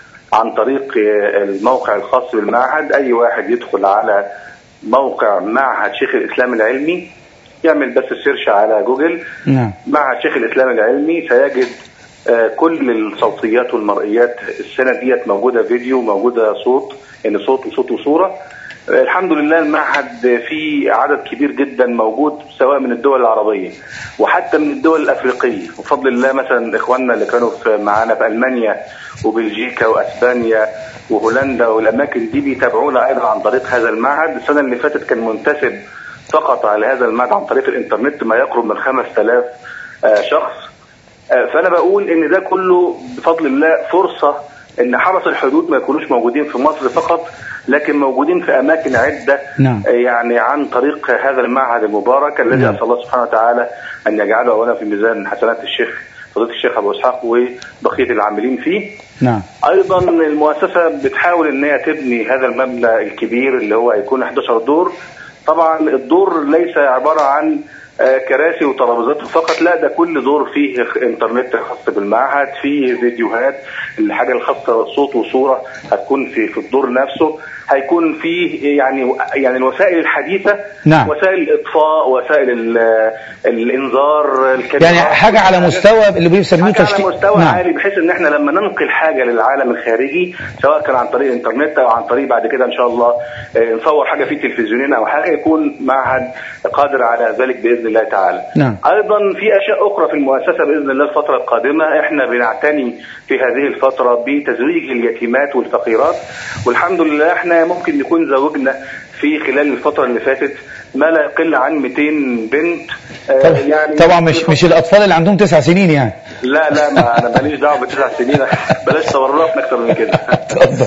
عن طريق الموقع الخاص بالمعهد اي واحد يدخل على موقع معهد شيخ الاسلام العلمي يعمل بس سيرش على جوجل نعم معهد شيخ الاسلام العلمي سيجد آه، كل الصوتيات والمرئيات السنه ديت موجوده فيديو موجوده صوت يعني صوت وصوت وصوره آه، الحمد لله المعهد فيه عدد كبير جدا موجود سواء من الدول العربيه وحتى من الدول الافريقيه بفضل الله مثلا اخواننا اللي كانوا في معانا في المانيا وبلجيكا واسبانيا وهولندا والاماكن دي بيتابعونا ايضا عن طريق هذا المعهد السنه اللي فاتت كان منتسب فقط على هذا المعهد عن طريق الانترنت ما يقرب من 5000 آه، شخص آه، فانا بقول ان ده كله بفضل الله فرصه ان حرس الحدود ما يكونوش موجودين في مصر فقط لكن موجودين في اماكن عده نعم. آه، يعني عن طريق هذا المعهد المبارك الذي نعم. اسال الله سبحانه وتعالى ان يجعله اولا في ميزان حسنات الشيخ فضيله الشيخ ابو اسحاق وبقيه العاملين فيه نعم ايضا المؤسسه بتحاول ان هي تبني هذا المبنى الكبير اللي هو هيكون 11 دور طبعا الدور ليس عباره عن آه، كراسي وترابيزات فقط لا ده كل دور فيه خ- انترنت خاص بالمعهد فيه فيديوهات الحاجه الخاصه صوت وصوره هتكون في في الدور نفسه هيكون فيه يعني يعني الوسائل الحديثه نعم. وسائل الاطفاء وسائل ال- الانذار الكاميرات يعني حاجة على مستوى اللي بيسموه حاجة على تشكيل مستوى نعم. عالي بحيث ان احنا لما ننقل حاجه للعالم الخارجي سواء كان عن طريق الانترنت او عن طريق بعد كده ان شاء الله آه، نصور حاجه في التلفزيونين او حاجه يكون معهد قادر على ذلك باذن الله تعالى. نعم. ايضا في اشياء اخرى في المؤسسه باذن الله الفتره القادمه احنا بنعتني في هذه الفتره بتزويج اليتيمات والفقيرات والحمد لله احنا ممكن نكون زوجنا في خلال الفتره اللي فاتت ما لا يقل عن 200 بنت آه، طب- طبعا مش مش الأطفال اللي عندهم تسع سنين يعني لا لا ما انا ماليش دعوه بتسع سنين بلاش تورطنا اكتر من كده اتفضل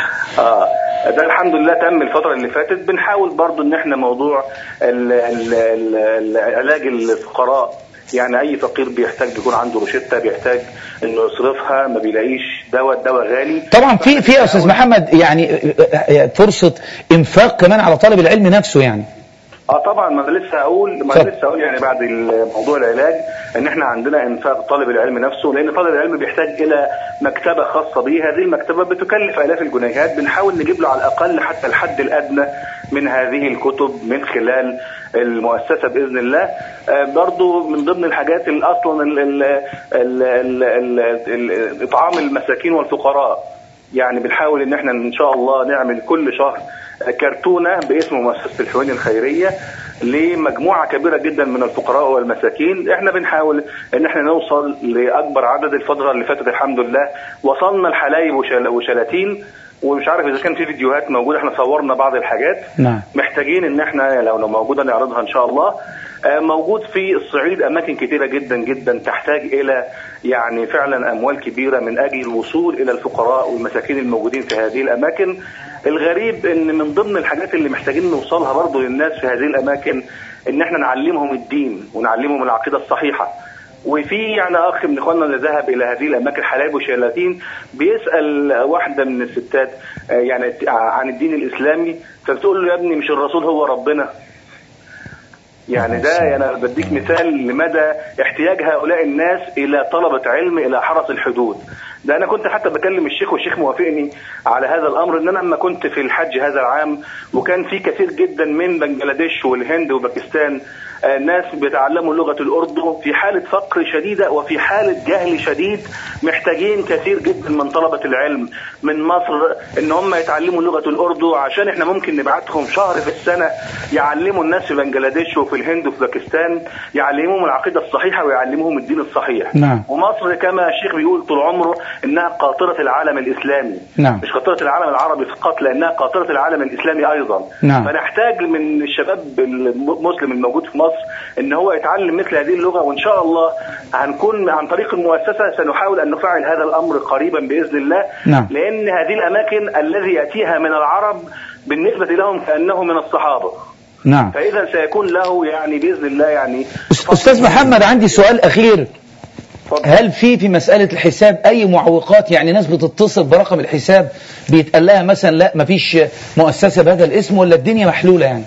اه ده الحمد لله تم الفتره اللي فاتت بنحاول برضو ان احنا موضوع ال ال ال العلاج الفقراء يعني اي فقير بيحتاج بيكون عنده روشته بيحتاج انه يصرفها ما بيلاقيش دواء الدواء غالي طبعا في في يا استاذ محمد يعني فرصة انفاق كمان على طالب العلم نفسه يعني اه طبعا ما انا لسه هقول ما اتفضل. انا لسه هقول يعني بعد موضوع العلاج ان احنا عندنا انفاق طالب العلم نفسه لان طالب العلم بيحتاج الى مكتبه خاصه به هذه المكتبه بتكلف الاف الجنيهات بنحاول نجيب له على الاقل حتى الحد الادنى من هذه الكتب من خلال المؤسسه باذن الله آه برضو من ضمن الحاجات اللي اصلا ال- ال- ال- ال- ال- ال- اطعام المساكين والفقراء يعني بنحاول ان احنا ان شاء الله نعمل كل شهر كرتونه باسم مؤسسه الحواني الخيريه لمجموعه كبيره جدا من الفقراء والمساكين احنا بنحاول ان احنا نوصل لاكبر عدد الفتره اللي فاتت الحمد لله وصلنا لحلايب وشل- وشلاتين ومش عارف اذا كان في فيديوهات موجوده احنا صورنا بعض الحاجات نعم محتاجين ان احنا لو لو موجوده نعرضها ان شاء الله آه، موجود في الصعيد اماكن كثيره جدا جدا تحتاج الى يعني فعلا اموال كبيره من اجل الوصول الى الفقراء والمساكين الموجودين في هذه الاماكن الغريب ان من ضمن الحاجات اللي محتاجين نوصلها برضو للناس في هذه الاماكن ان احنا نعلمهم الدين ونعلمهم العقيده الصحيحه وفي يعني اخ من اخواننا اللي ذهب الى هذه الاماكن حلايب وشلاتين بيسال واحده من الستات آه، يعني عن الدين الاسلامي فبتقول له يا ابني مش الرسول هو ربنا يعني ده انا بديك مثال لمدى احتياج هؤلاء الناس الى طلبه علم الى حرس الحدود ده انا كنت حتى بكلم الشيخ والشيخ موافقني على هذا الامر ان انا لما كنت في الحج هذا العام وكان في كثير جدا من بنجلاديش والهند وباكستان آه، ناس بيتعلموا لغه الاردو في حاله فقر شديده وفي حاله جهل شديد محتاجين كثير جدا من طلبه العلم من مصر ان هم يتعلموا لغه الاردو عشان احنا ممكن نبعتهم شهر في السنه يعلموا الناس في بنجلاديش وفي الهند وفي باكستان يعلموهم العقيده الصحيحه ويعلموهم الدين الصحيح نعم. ومصر كما الشيخ بيقول طول عمره انها قاطره العالم الاسلامي نعم. مش قاطره العالم العربي فقط لانها قاطره العالم الاسلامي ايضا نعم. فنحتاج من الشباب المسلم الموجود في مصر ان هو يتعلم مثل هذه اللغه وان شاء الله هنكون عن طريق المؤسسه سنحاول ان نفعل هذا الامر قريبا باذن الله نعم. لان هذه الاماكن الذي ياتيها من العرب بالنسبه لهم كانه من الصحابه نعم فاذا سيكون له يعني باذن الله يعني أس- أستاذ محمد عندي سؤال أخير اتفضل. هل في في مسألة الحساب أي معوقات يعني ناس بتتصل برقم الحساب بيتقال لها مثلا لا مفيش مؤسسة بهذا الاسم ولا الدنيا محلولة يعني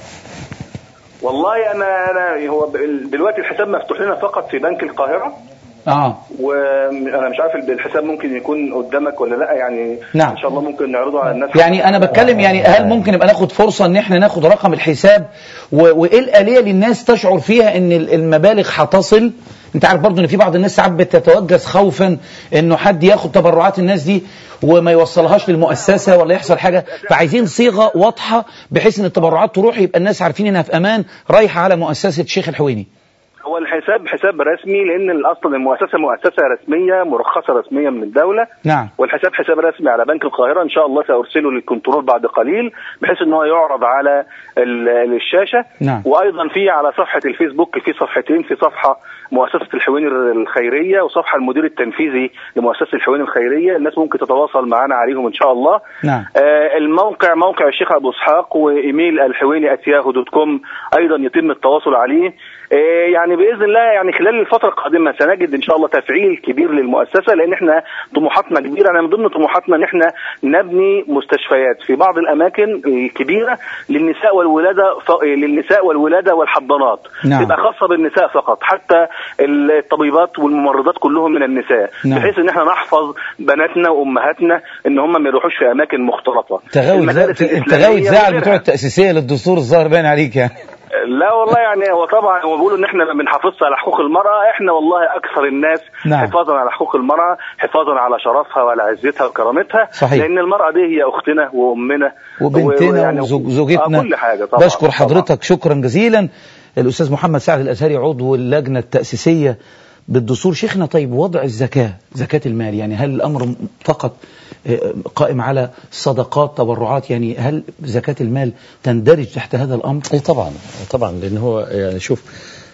والله انا انا هو ب- دلوقتي الحساب مفتوح لنا فقط في بنك القاهره اه وانا مش عارف الحساب ممكن يكون قدامك ولا لا يعني نعم. ان شاء الله ممكن نعرضه على الناس يعني انا بتكلم يعني هل ممكن يبقى ناخد فرصة ان احنا ناخد رقم الحساب و- وايه الآلية للناس تشعر فيها ان ال- المبالغ هتصل انت عارف برضو ان في بعض الناس ساعات بتتوجس خوفا انه حد ياخد تبرعات الناس دي وما يوصلهاش للمؤسسة ولا يحصل حاجة فعايزين صيغة واضحة بحيث ان التبرعات تروح يبقى الناس عارفين انها في امان رايحة على مؤسسة الشيخ الحويني هو الحساب حساب رسمي لان اصلا المؤسسه مؤسسه رسميه مرخصه رسميا من الدوله نعم والحساب حساب رسمي على بنك القاهره ان شاء الله سارسله للكنترول بعد قليل بحيث ان هو يعرض على ال- الشاشه نعم. وايضا في على صفحه الفيسبوك في صفحتين في صفحه مؤسسه الحويني الخيريه وصفحه المدير التنفيذي لمؤسسه الحويني الخيريه الناس ممكن تتواصل معنا عليهم ان شاء الله نعم. آه الموقع موقع الشيخ ابو اسحاق وايميل الحويني @yahoo دوت كوم ايضا يتم التواصل عليه آه يعني باذن الله يعني خلال الفتره القادمه سنجد ان شاء الله تفعيل كبير للمؤسسه لان احنا طموحاتنا كبيره انا من ضمن طموحاتنا ان احنا نبني مستشفيات في بعض الاماكن الكبيره للنساء والولاده ف... للنساء والولاده والحضانات نعم. تبقى خاصه بالنساء فقط حتى الطبيبات والممرضات كلهم من النساء نعم. بحيث ان احنا نحفظ بناتنا وامهاتنا ان هم ما يروحوش في اماكن مختلطه تغاوي المدارس انت الإسلامية غاوي تزعل وغيرها. بتوع التأسيسية للدستور الظاهر باين عليك يعني لا والله يعني هو طبعا هو بيقولوا ان احنا ما بنحافظش على حقوق المراه احنا والله اكثر الناس نعم. حفاظا على حقوق المراه حفاظا على شرفها وعلى عزتها وكرامتها صحيح. لان المراه دي هي اختنا وامنا وبنتنا ويعني- وزوجتنا آه كل حاجه طبعا بشكر حضرتك شكرا جزيلا الأستاذ محمد سعد الأزهري عضو اللجنة التأسيسية بالدستور شيخنا طيب وضع الزكاة زكاة المال يعني هل الأمر فقط آه، قائم على صدقات تبرعات يعني هل زكاة المال تندرج تحت هذا الأمر اي طبعا طبعا لان هو يعني شوف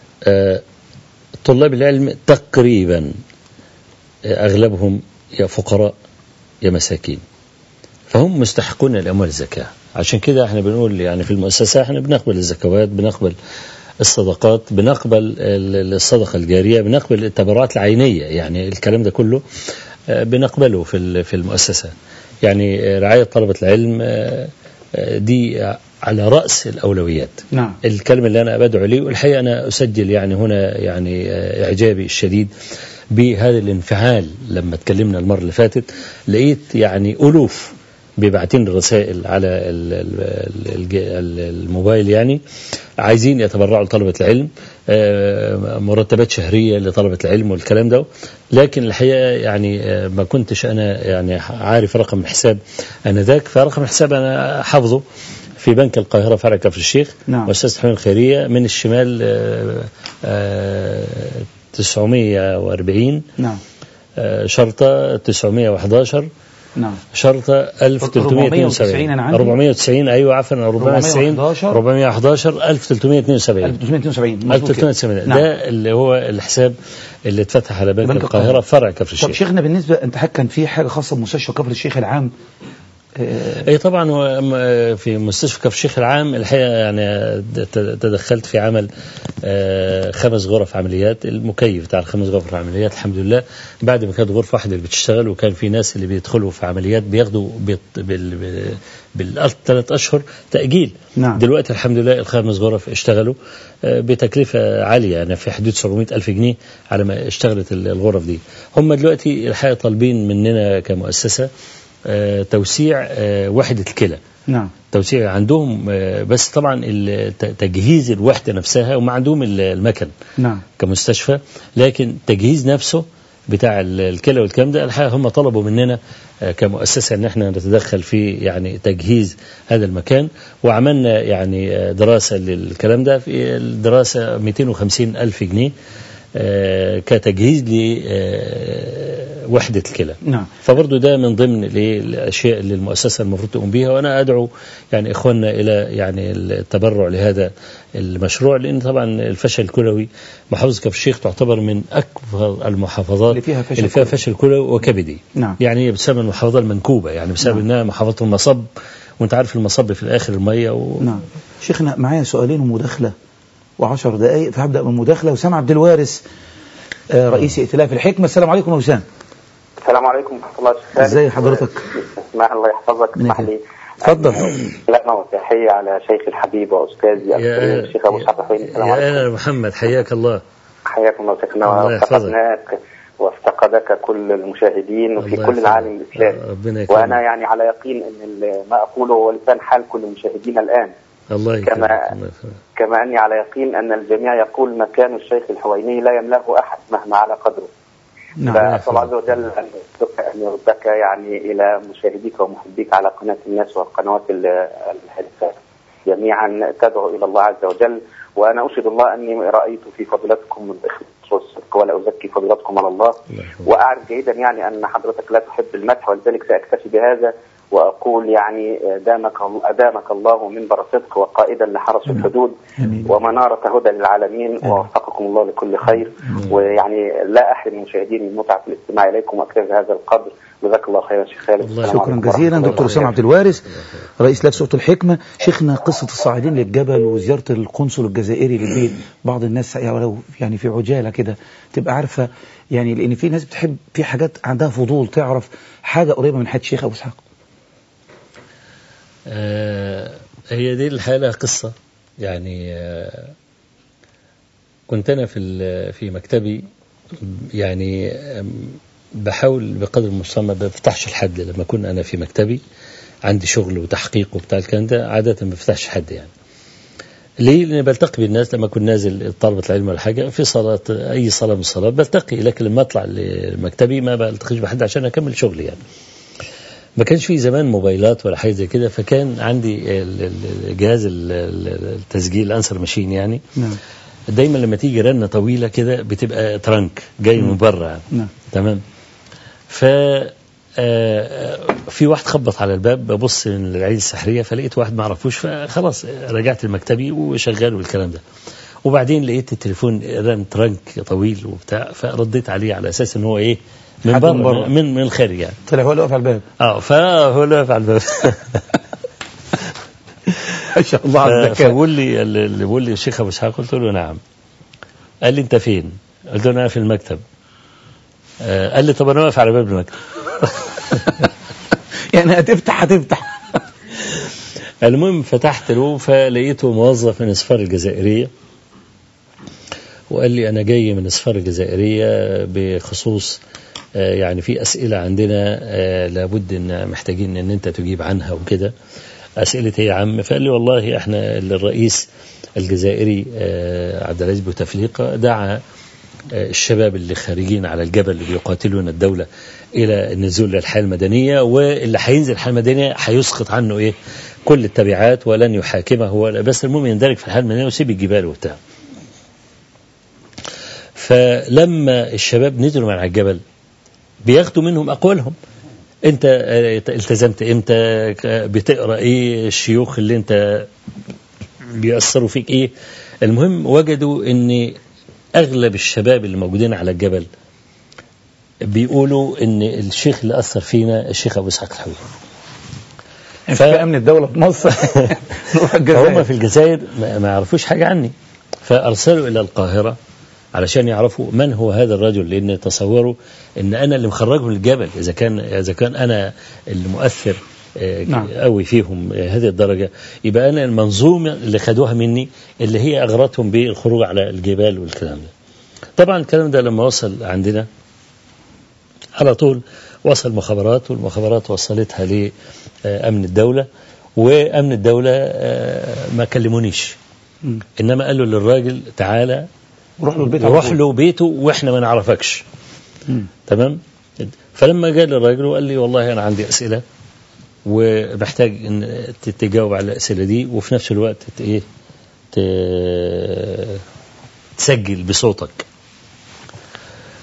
آه، طلاب العلم تقريبا آه، اغلبهم يا فقراء يا مساكين فهم مستحقون لاموال الزكاه عشان كده احنا بنقول يعني في المؤسسه احنا بنقبل الزكوات بنقبل الصدقات بنقبل ال- الصدقه الجاريه بنقبل التبرعات العينيه يعني الكلام ده كله آه، بنقبله في ال- في المؤسسه يعني آه، رعايه طلبه العلم آه، آه، دي على راس الاولويات نعم الكلمة اللي أنا بدعو ليه والحقيقة أنا أسجل يعني هنا يعني آه، إعجابي الشديد بهذا الانفعال لما اتكلمنا المرة اللي فاتت لقيت يعني ألوف بيبعتين رسائل على ال- ال- الج- ال- الموبايل يعني عايزين يتبرعوا لطلبة العلم آه، مرتبات شهرية لطلبة العلم والكلام ده لكن الحقيقة يعني آه، ما كنتش أنا يعني عارف رقم الحساب أنا ذاك فرقم الحساب أنا حافظه في بنك القاهرة فرع كفر الشيخ نعم. مؤسسة الحماية الخيرية من الشمال آه، آه، 940 نعم آه، شرطة 911 نعم شرطة 1372 أنا عندي. 490 أيوة عفوا 490 411 411 1372 1372 مظبوط كده. 1372 نعم. ده اللي هو الحساب اللي اتفتح على بنك بنك القاهرة القاهرة. فرع كفر طب الشيخ شيخنا بالنسبة انت حضرتك كان في حاجة خاصة بمستشفى كفر الشيخ العام آه، اي طبعا هو م- في مستشفى كفر الشيخ العام الحقيقه يعني ت- تدخلت في عمل آه، خمس غرف عمليات المكيف بتاع الخمس غرف عمليات الحمد لله بعد ما كانت غرفه واحده اللي بتشتغل وكان في ناس اللي بيدخلوا في عمليات بياخدوا بال- بال- بالثلاث اشهر تاجيل نعم. دلوقتي الحمد لله الخمس غرف اشتغلوا آه، بتكلفه عاليه يعني في حدود 700 الف جنيه على ما اشتغلت ال- الغرف دي هم دلوقتي الحقيقه طالبين مننا كمؤسسه آه، توسيع آه، وحده الكلى نعم توسيع عندهم آه، بس طبعا ال- ت- تجهيز الوحده نفسها وما عندهم ال- المكن نعم كمستشفى لكن تجهيز نفسه بتاع ال- الكلى والكلام ده الحقيقه هم طلبوا مننا آه، كمؤسسه ان احنا نتدخل في يعني تجهيز هذا المكان وعملنا يعني آه، دراسه للكلام ده في الدراسه 250 الف جنيه آه، كتجهيز وحدة الكلى نعم فبرضه ده من ضمن الإيه الاشياء اللي المؤسسه المفروض تقوم بها وانا ادعو يعني اخواننا الى يعني التبرع لهذا المشروع لان طبعا الفشل الكلوي محافظه كفر الشيخ تعتبر من اكبر المحافظات اللي فيها فشل اللي فيها كلوي. فشل كلوي وكبدي نعم. يعني بسبب المحافظه المنكوبه يعني بسبب نعم. انها محافظه المصب وانت عارف المصب في الاخر الميه و... نعم شيخنا معايا سؤالين ومداخلة وعشر دقائق فهبدأ من المداخلة وسام عبد الوارث آه، رئيس ائتلاف الحكمة السلام عليكم يا وسام السلام عليكم ورحمة الله وبركاته ازي حضرتك؟ اسمع الله يحفظك اسمح لي اتفضل لنا وتحية على شيخ الحبيب وأستاذي الكريم الشيخ أبو سعد الحويني السلام يا عليكم أهلا محمد حياك الله حياكم الله شيخنا الله يحفظك. وافتقدناك وافتقدك كل المشاهدين وفي الله كل يحفظك. العالم الإسلامي ربنا يكرمك وأنا يعني على يقين أن ال- ما أقوله هو لسان حال كل المشاهدين الآن الله يكرمك كما- الله يكرمك. كما أني على يقين أن الجميع يقول مكان الشيخ الحويني لا يملاه أحد مهما على قدره نعم فأسأل الله عز وجل أن يردك أن يردك يعني إلى مشاهديك ومحبيك على قناة الناس والقنوات ال- الحديثة جميعا تدعو إلى الله عز وجل وأنا أشهد الله أني رأيت في فضيلتكم الإخلاص والصدق ولا أزكي فضيلتكم على الله الله يحفظك. وأعرف جيدا يعني أن حضرتك لا تحب المدح ولذلك سأكتفي بهذا وأقول يعني دامك أدامك الله منبر صدق وقائدا لحرس الحدود آمين. ومنارة هدى للعالمين ووفقكم الله لكل خير ويعني لا أحرم المشاهدين من متعة الاستماع إليكم وأكتفي بهذا القدر جزاك الله خيرا شيخ خالد الله السلام شكرا عليكم جزيلا ورحمة دكتور الله وسام عبد الوارث رئيس لجنة صوت الحكمة شيخنا قصة الصاعدين للجبل وزيارة القنصل الجزائري للبيت بعض الناس يعني ولو يعني في عجالة كده تبقى عارفة يعني لأن في ناس بتحب في حاجات عندها فضول تعرف حاجة قريبة من حياة الشيخ أبو إسحاق آه، هي دي الحالة قصة يعني آه، كنت أنا في ال- في مكتبي يعني آم، بحاول بقدر المستطاع ما بفتحش الحد لما أكون أنا في مكتبي عندي شغل وتحقيق وبتاع الكلام ده عادة ما بفتحش حد يعني ليه؟ لأني بلتقي بالناس لما أكون نازل طلبة العلم ولا حاجة في صلاة أي صلاة من الصلاة بلتقي لكن لما أطلع لمكتبي ما بلتقيش بحد عشان أكمل شغلي يعني ما كانش في زمان موبايلات ولا حاجه زي كده فكان عندي ال- ال- الجهاز ال- ال- التسجيل الانسر ماشين يعني نعم دايما لما تيجي رنه طويله كده بتبقى ترنك جاي من بره يعني. نعم تمام ف آه، في واحد خبط على الباب ببص من العين السحريه فلقيت واحد ما اعرفوش فخلاص رجعت لمكتبي وشغال والكلام ده وبعدين لقيت التليفون رن ترنك طويل وبتاع فرديت عليه على اساس ان هو ايه من حد من بره بره. من من الخارج يعني طلع هو اللي واقف على الباب اه فهو اللي واقف على الباب ما شاء الله على الذكاء فبقول لي اللي بيقول لي الشيخ ابو اسحاق قلت له نعم قال لي انت فين؟ قلت له انا في المكتب آه، قال لي طب انا واقف على باب المكتب يعني هتفتح هتفتح المهم فتحت له فلقيته موظف من اسفار الجزائريه وقال لي انا جاي من اسفار الجزائريه بخصوص آه، يعني في اسئله عندنا آه، لابد ان محتاجين ان انت تجيب عنها وكده اسئله ايه يا عم فقال لي والله احنا الرئيس الجزائري آه، عبد العزيز بوتفليقه دعا آه، الشباب اللي خارجين على الجبل اللي بيقاتلون الدولة إلى النزول للحياة المدنية واللي هينزل الحياة المدنية هيسقط عنه إيه كل التبعات ولن يحاكمه ولا بس المهم يندرج في الحياة المدنية ويسيب الجبال وبتاع فلما الشباب نزلوا من على الجبل بياخدوا منهم أقوالهم انت آه، التزمت امتى آه، بتقرا ايه الشيوخ اللي انت بيأثروا فيك ايه المهم وجدوا ان اغلب الشباب اللي موجودين على الجبل بيقولوا ان الشيخ اللي اثر فينا الشيخ ابو اسحاق الحوي ف... في امن الدوله في مصر نروح فهم الجزائر في الجزائر ما ما يعرفوش حاجه عني فارسلوا الى القاهره علشان يعرفوا من هو هذا الرجل لان تصوروا ان انا اللي مخرجهم من الجبل اذا كان اذا كان انا المؤثر آه، نعم. قوي فيهم آه، هذه الدرجه يبقى انا المنظومه اللي خدوها مني اللي هي اغرتهم بالخروج على الجبال والكلام ده. طبعا الكلام ده لما وصل عندنا على طول وصل مخابرات والمخابرات وصلتها لأمن الدولة وأمن الدولة آه، ما كلمونيش مم. إنما قالوا للراجل تعالى روح له البيت على روح طول. له بيته وإحنا ما نعرفكش مم. تمام فلما جاء للراجل وقال لي والله أنا عندي أسئلة ومحتاج إن ت- تجاوب على الأسئلة دي وفي نفس الوقت ت- إيه ت- تسجل بصوتك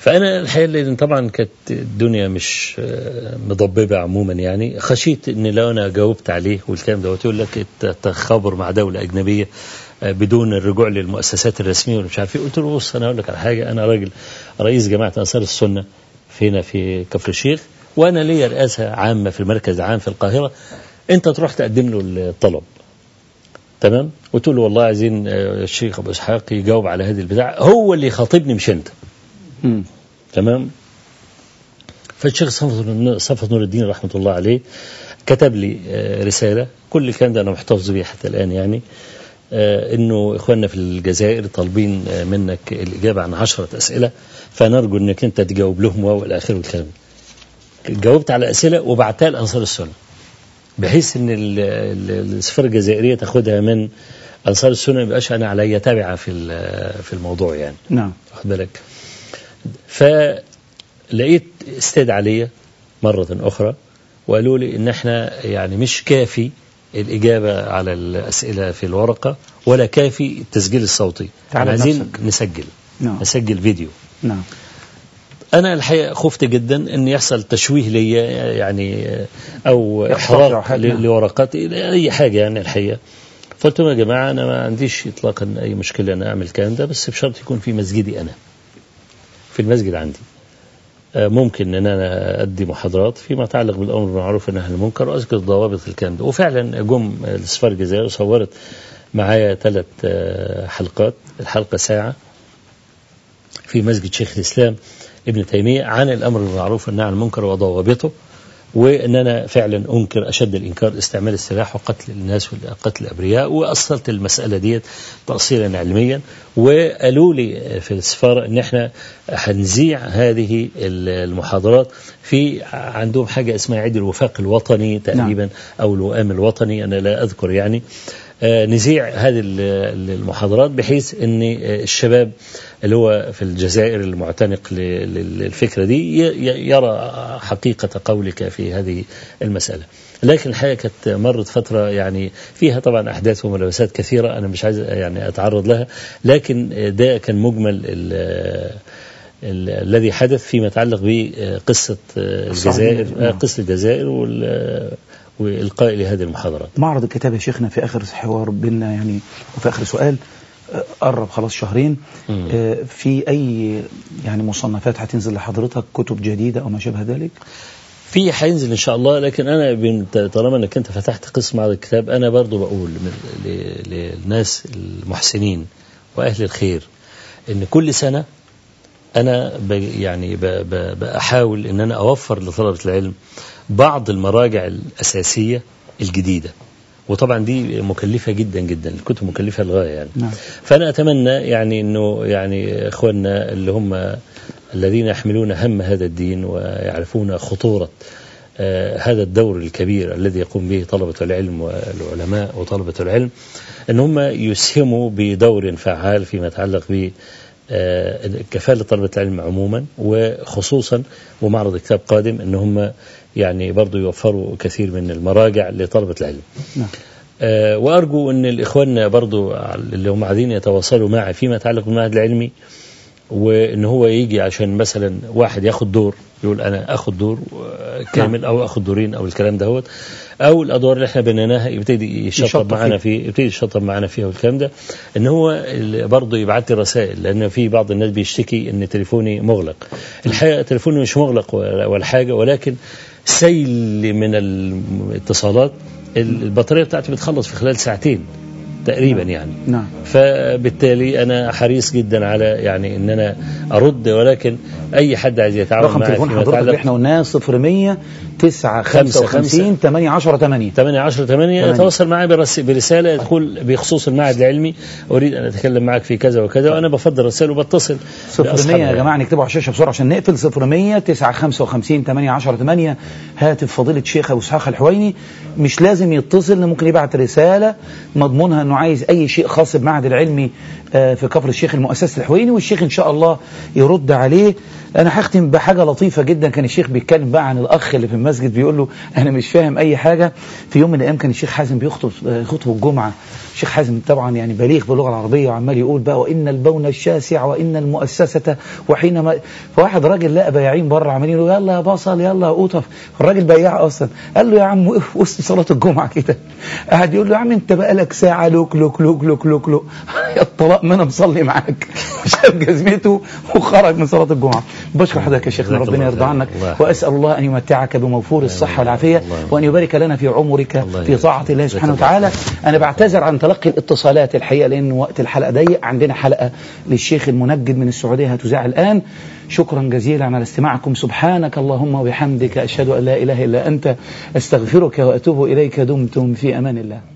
فانا الحقيقه لان طبعا كانت الدنيا مش آه، مضببه عموما يعني خشيت ان لو انا جاوبت عليه والكلام دوت يقول لك التخابر مع دوله اجنبيه آه، بدون الرجوع للمؤسسات الرسميه ولا مش عارف ايه قلت له بص انا اقول لك على حاجه انا راجل رئيس جماعه انصار السنه هنا في كفر الشيخ وانا ليا رئاسه عامه في المركز العام في القاهره انت تروح تقدم له الطلب تمام وتقول له والله عايزين آه، الشيخ ابو اسحاق يجاوب على هذه البتاع هو اللي يخاطبني مش انت مم. تمام فالشيخ صفوت صفوت نور الدين رحمه الله عليه كتب لي آه، رساله كل الكلام ده انا محتفظ بيه حتى الان يعني آه، انه اخواننا في الجزائر طالبين آه، منك الاجابه عن عشرة اسئله فنرجو انك انت تجاوب لهم والى اخره الكلام ده. جاوبت على اسئله وبعتها لانصار السنه بحيث ان ال- ال- السفاره الجزائريه تاخدها من انصار السنه ما يبقاش انا عليا تابعه في ال- في الموضوع يعني نعم واخد بالك فلقيت استاد عليا مرة أخرى وقالوا لي إن إحنا يعني مش كافي الإجابة على الأسئلة في الورقة ولا كافي التسجيل الصوتي تعال إحنا عايزين بنفسك. نسجل نعم نسجل فيديو نعم أنا الحقيقة خفت جدا إن يحصل تشويه ليا يعني أو إحراج أو إحراق حاجة. ل- لورقاتي أي حاجة يعني الحقيقة فقلت لهم يا جماعة أنا ما عنديش إطلاقا أي مشكلة أن أعمل الكلام ده بس بشرط يكون في مسجدي أنا في المسجد عندي آه، ممكن ان انا ادي محاضرات فيما يتعلق بالامر بالمعروف والنهي عن المنكر واذكر ضوابط الكلام ده وفعلا جم السفاره الجزائريه صورت معايا ثلاث آه، حلقات الحلقه ساعه في مسجد شيخ الاسلام ابن تيميه عن الامر بالمعروف والنهي عن المنكر وضوابطه وان انا فعلا انكر اشد الانكار استعمال السلاح وقتل الناس وقتل الابرياء واصلت المساله ديت تاصيلا علميا وقالوا لي في السفاره ان احنا هنذيع هذه المحاضرات في عندهم حاجه اسمها عيد الوفاق الوطني تقريبا او الوئام الوطني انا لا اذكر يعني آه، نذيع هذه ال- المحاضرات بحيث ان آه، الشباب اللي هو في الجزائر المعتنق ل- ل- للفكره دي ي- ي- يرى حقيقه قولك في هذه المساله. لكن الحقيقه كانت مرت فتره يعني فيها طبعا احداث وملابسات كثيره انا مش عايز يعني اتعرض لها لكن آه، ده كان مجمل ال- ال- الذي حدث فيما يتعلق بقصه آه، الجزائر نعم. آه، قصه الجزائر وال- والقاء لهذه المحاضرات. معرض الكتاب يا شيخنا في آخر حوار بيننا يعني وفي آخر سؤال آه، قرب خلاص شهرين مم. آه، في أي يعني مصنفات هتنزل لحضرتك كتب جديدة أو ما شابه ذلك في هينزل ان شاء الله لكن انا بن- طالما انك انت فتحت قسم على الكتاب انا برضو بقول من- ل- للناس المحسنين واهل الخير ان كل سنه انا ب يعني ب ب بحاول ان انا اوفر لطلبه العلم بعض المراجع الاساسيه الجديده وطبعا دي مكلفه جدا جدا الكتب مكلفه للغايه يعني نعم فأنا أتمنى يعني أنه يعني إخواننا اللي هم الذين يحملون هم هذا الدين ويعرفون خطورة آه، هذا الدور الكبير الذي يقوم به طلبة العلم والعلماء وطلبة العلم أن هم يسهموا بدور فعال فيما يتعلق ب آه، كفالة طلبة العلم عموما وخصوصا ومعرض الكتاب قادم أن هم يعني برضو يوفروا كثير من المراجع لطلبة العلم نعم آه، وأرجو أن الإخوان برضو اللي هم عايزين يتواصلوا معي فيما يتعلق بالمعهد العلمي وأن هو يجي عشان مثلا واحد ياخد دور يقول أنا أخد دور آه، كامل أو أخد دورين أو الكلام دهوت أو الأدوار اللي احنا بنيناها يبتدي يشطب يشطب معانا فيها. فيه يبتدي يشطب معانا فيها والكلام ده ان هو ال- برضه يبعت لي رسائل لان في بعض الناس بيشتكي ان تليفوني مغلق الحقيقه تليفوني مش مغلق ولا ولا حاجه ولكن سيل من الاتصالات ال- البطاريه بتاعتي بتخلص في خلال ساعتين تقريبا يعني نعم فبالتالي انا حريص جدا على يعني ان انا ارد ولكن اي حد عايز يتعاون رقم معي تليفون فيما حضرتك اللي يتعلق احنا قلناه 0100 9 خمسة 55 8 10 8 8 10 8 تمانية. يتواصل معي برس- برسالة تقول بخصوص المعهد العلمي أريد أن أتكلم معك في كذا وكذا وأنا بفضل رسائل وبتصل 0100 بأصحابها يا يعني. جماعه نكتبه على الشاشه بسرعه عشان نقفل 0100 9 55 8 10 8 هاتف فضيله الشيخ ابو اسحاق الحويني مش لازم يتصل ممكن يبعت رساله مضمونها انه عايز اي شيء خاص بالمعهد العلمي آه، في كفر الشيخ المؤسسه الحويني والشيخ ان شاء الله يرد عليه انا هختم بحاجه لطيفه جدا كان الشيخ بيتكلم بقى عن الاخ اللي في المسجد المسجد بيقول له انا مش فاهم اي حاجه في يوم من الايام كان الشيخ حازم بيخطب آه، خطبه الجمعه الشيخ حازم طبعا يعني بليغ باللغه العربيه وعمال يقول بقى وان البون الشاسع وان المؤسسه وحينما فواحد راجل لقى بياعين بره عمالين يقولوا يلا يا بصل يلا يا قطف الراجل بياع اصلا قال له يا عم وقف وسط صلاه الجمعه كده قعد يقول له يا عم انت بقالك ساعه لوك لوك لوك لوك لوك لوك يا الطلاق ما انا مصلي معاك شال جزمته وخرج من صلاه الجمعه بشكر حضرتك يا شيخنا جزاك ربنا الله يرضى خير. عنك الله يحفظك. واسال الله ان يمتعك بموفور الصحه والعافيه الله. وان يبارك لنا في عمرك الله في يبارك. طاعه الله جزاك سبحانه الله وتعالى انا بعتذر عن تلقي الاتصالات الحقيقه لان وقت الحلقه ضيق عندنا حلقه للشيخ المنجد من السعوديه هتذاع الان شكرا جزيلا على استماعكم سبحانك اللهم وبحمدك اشهد ان لا اله الا انت استغفرك واتوب اليك دمتم في امان الله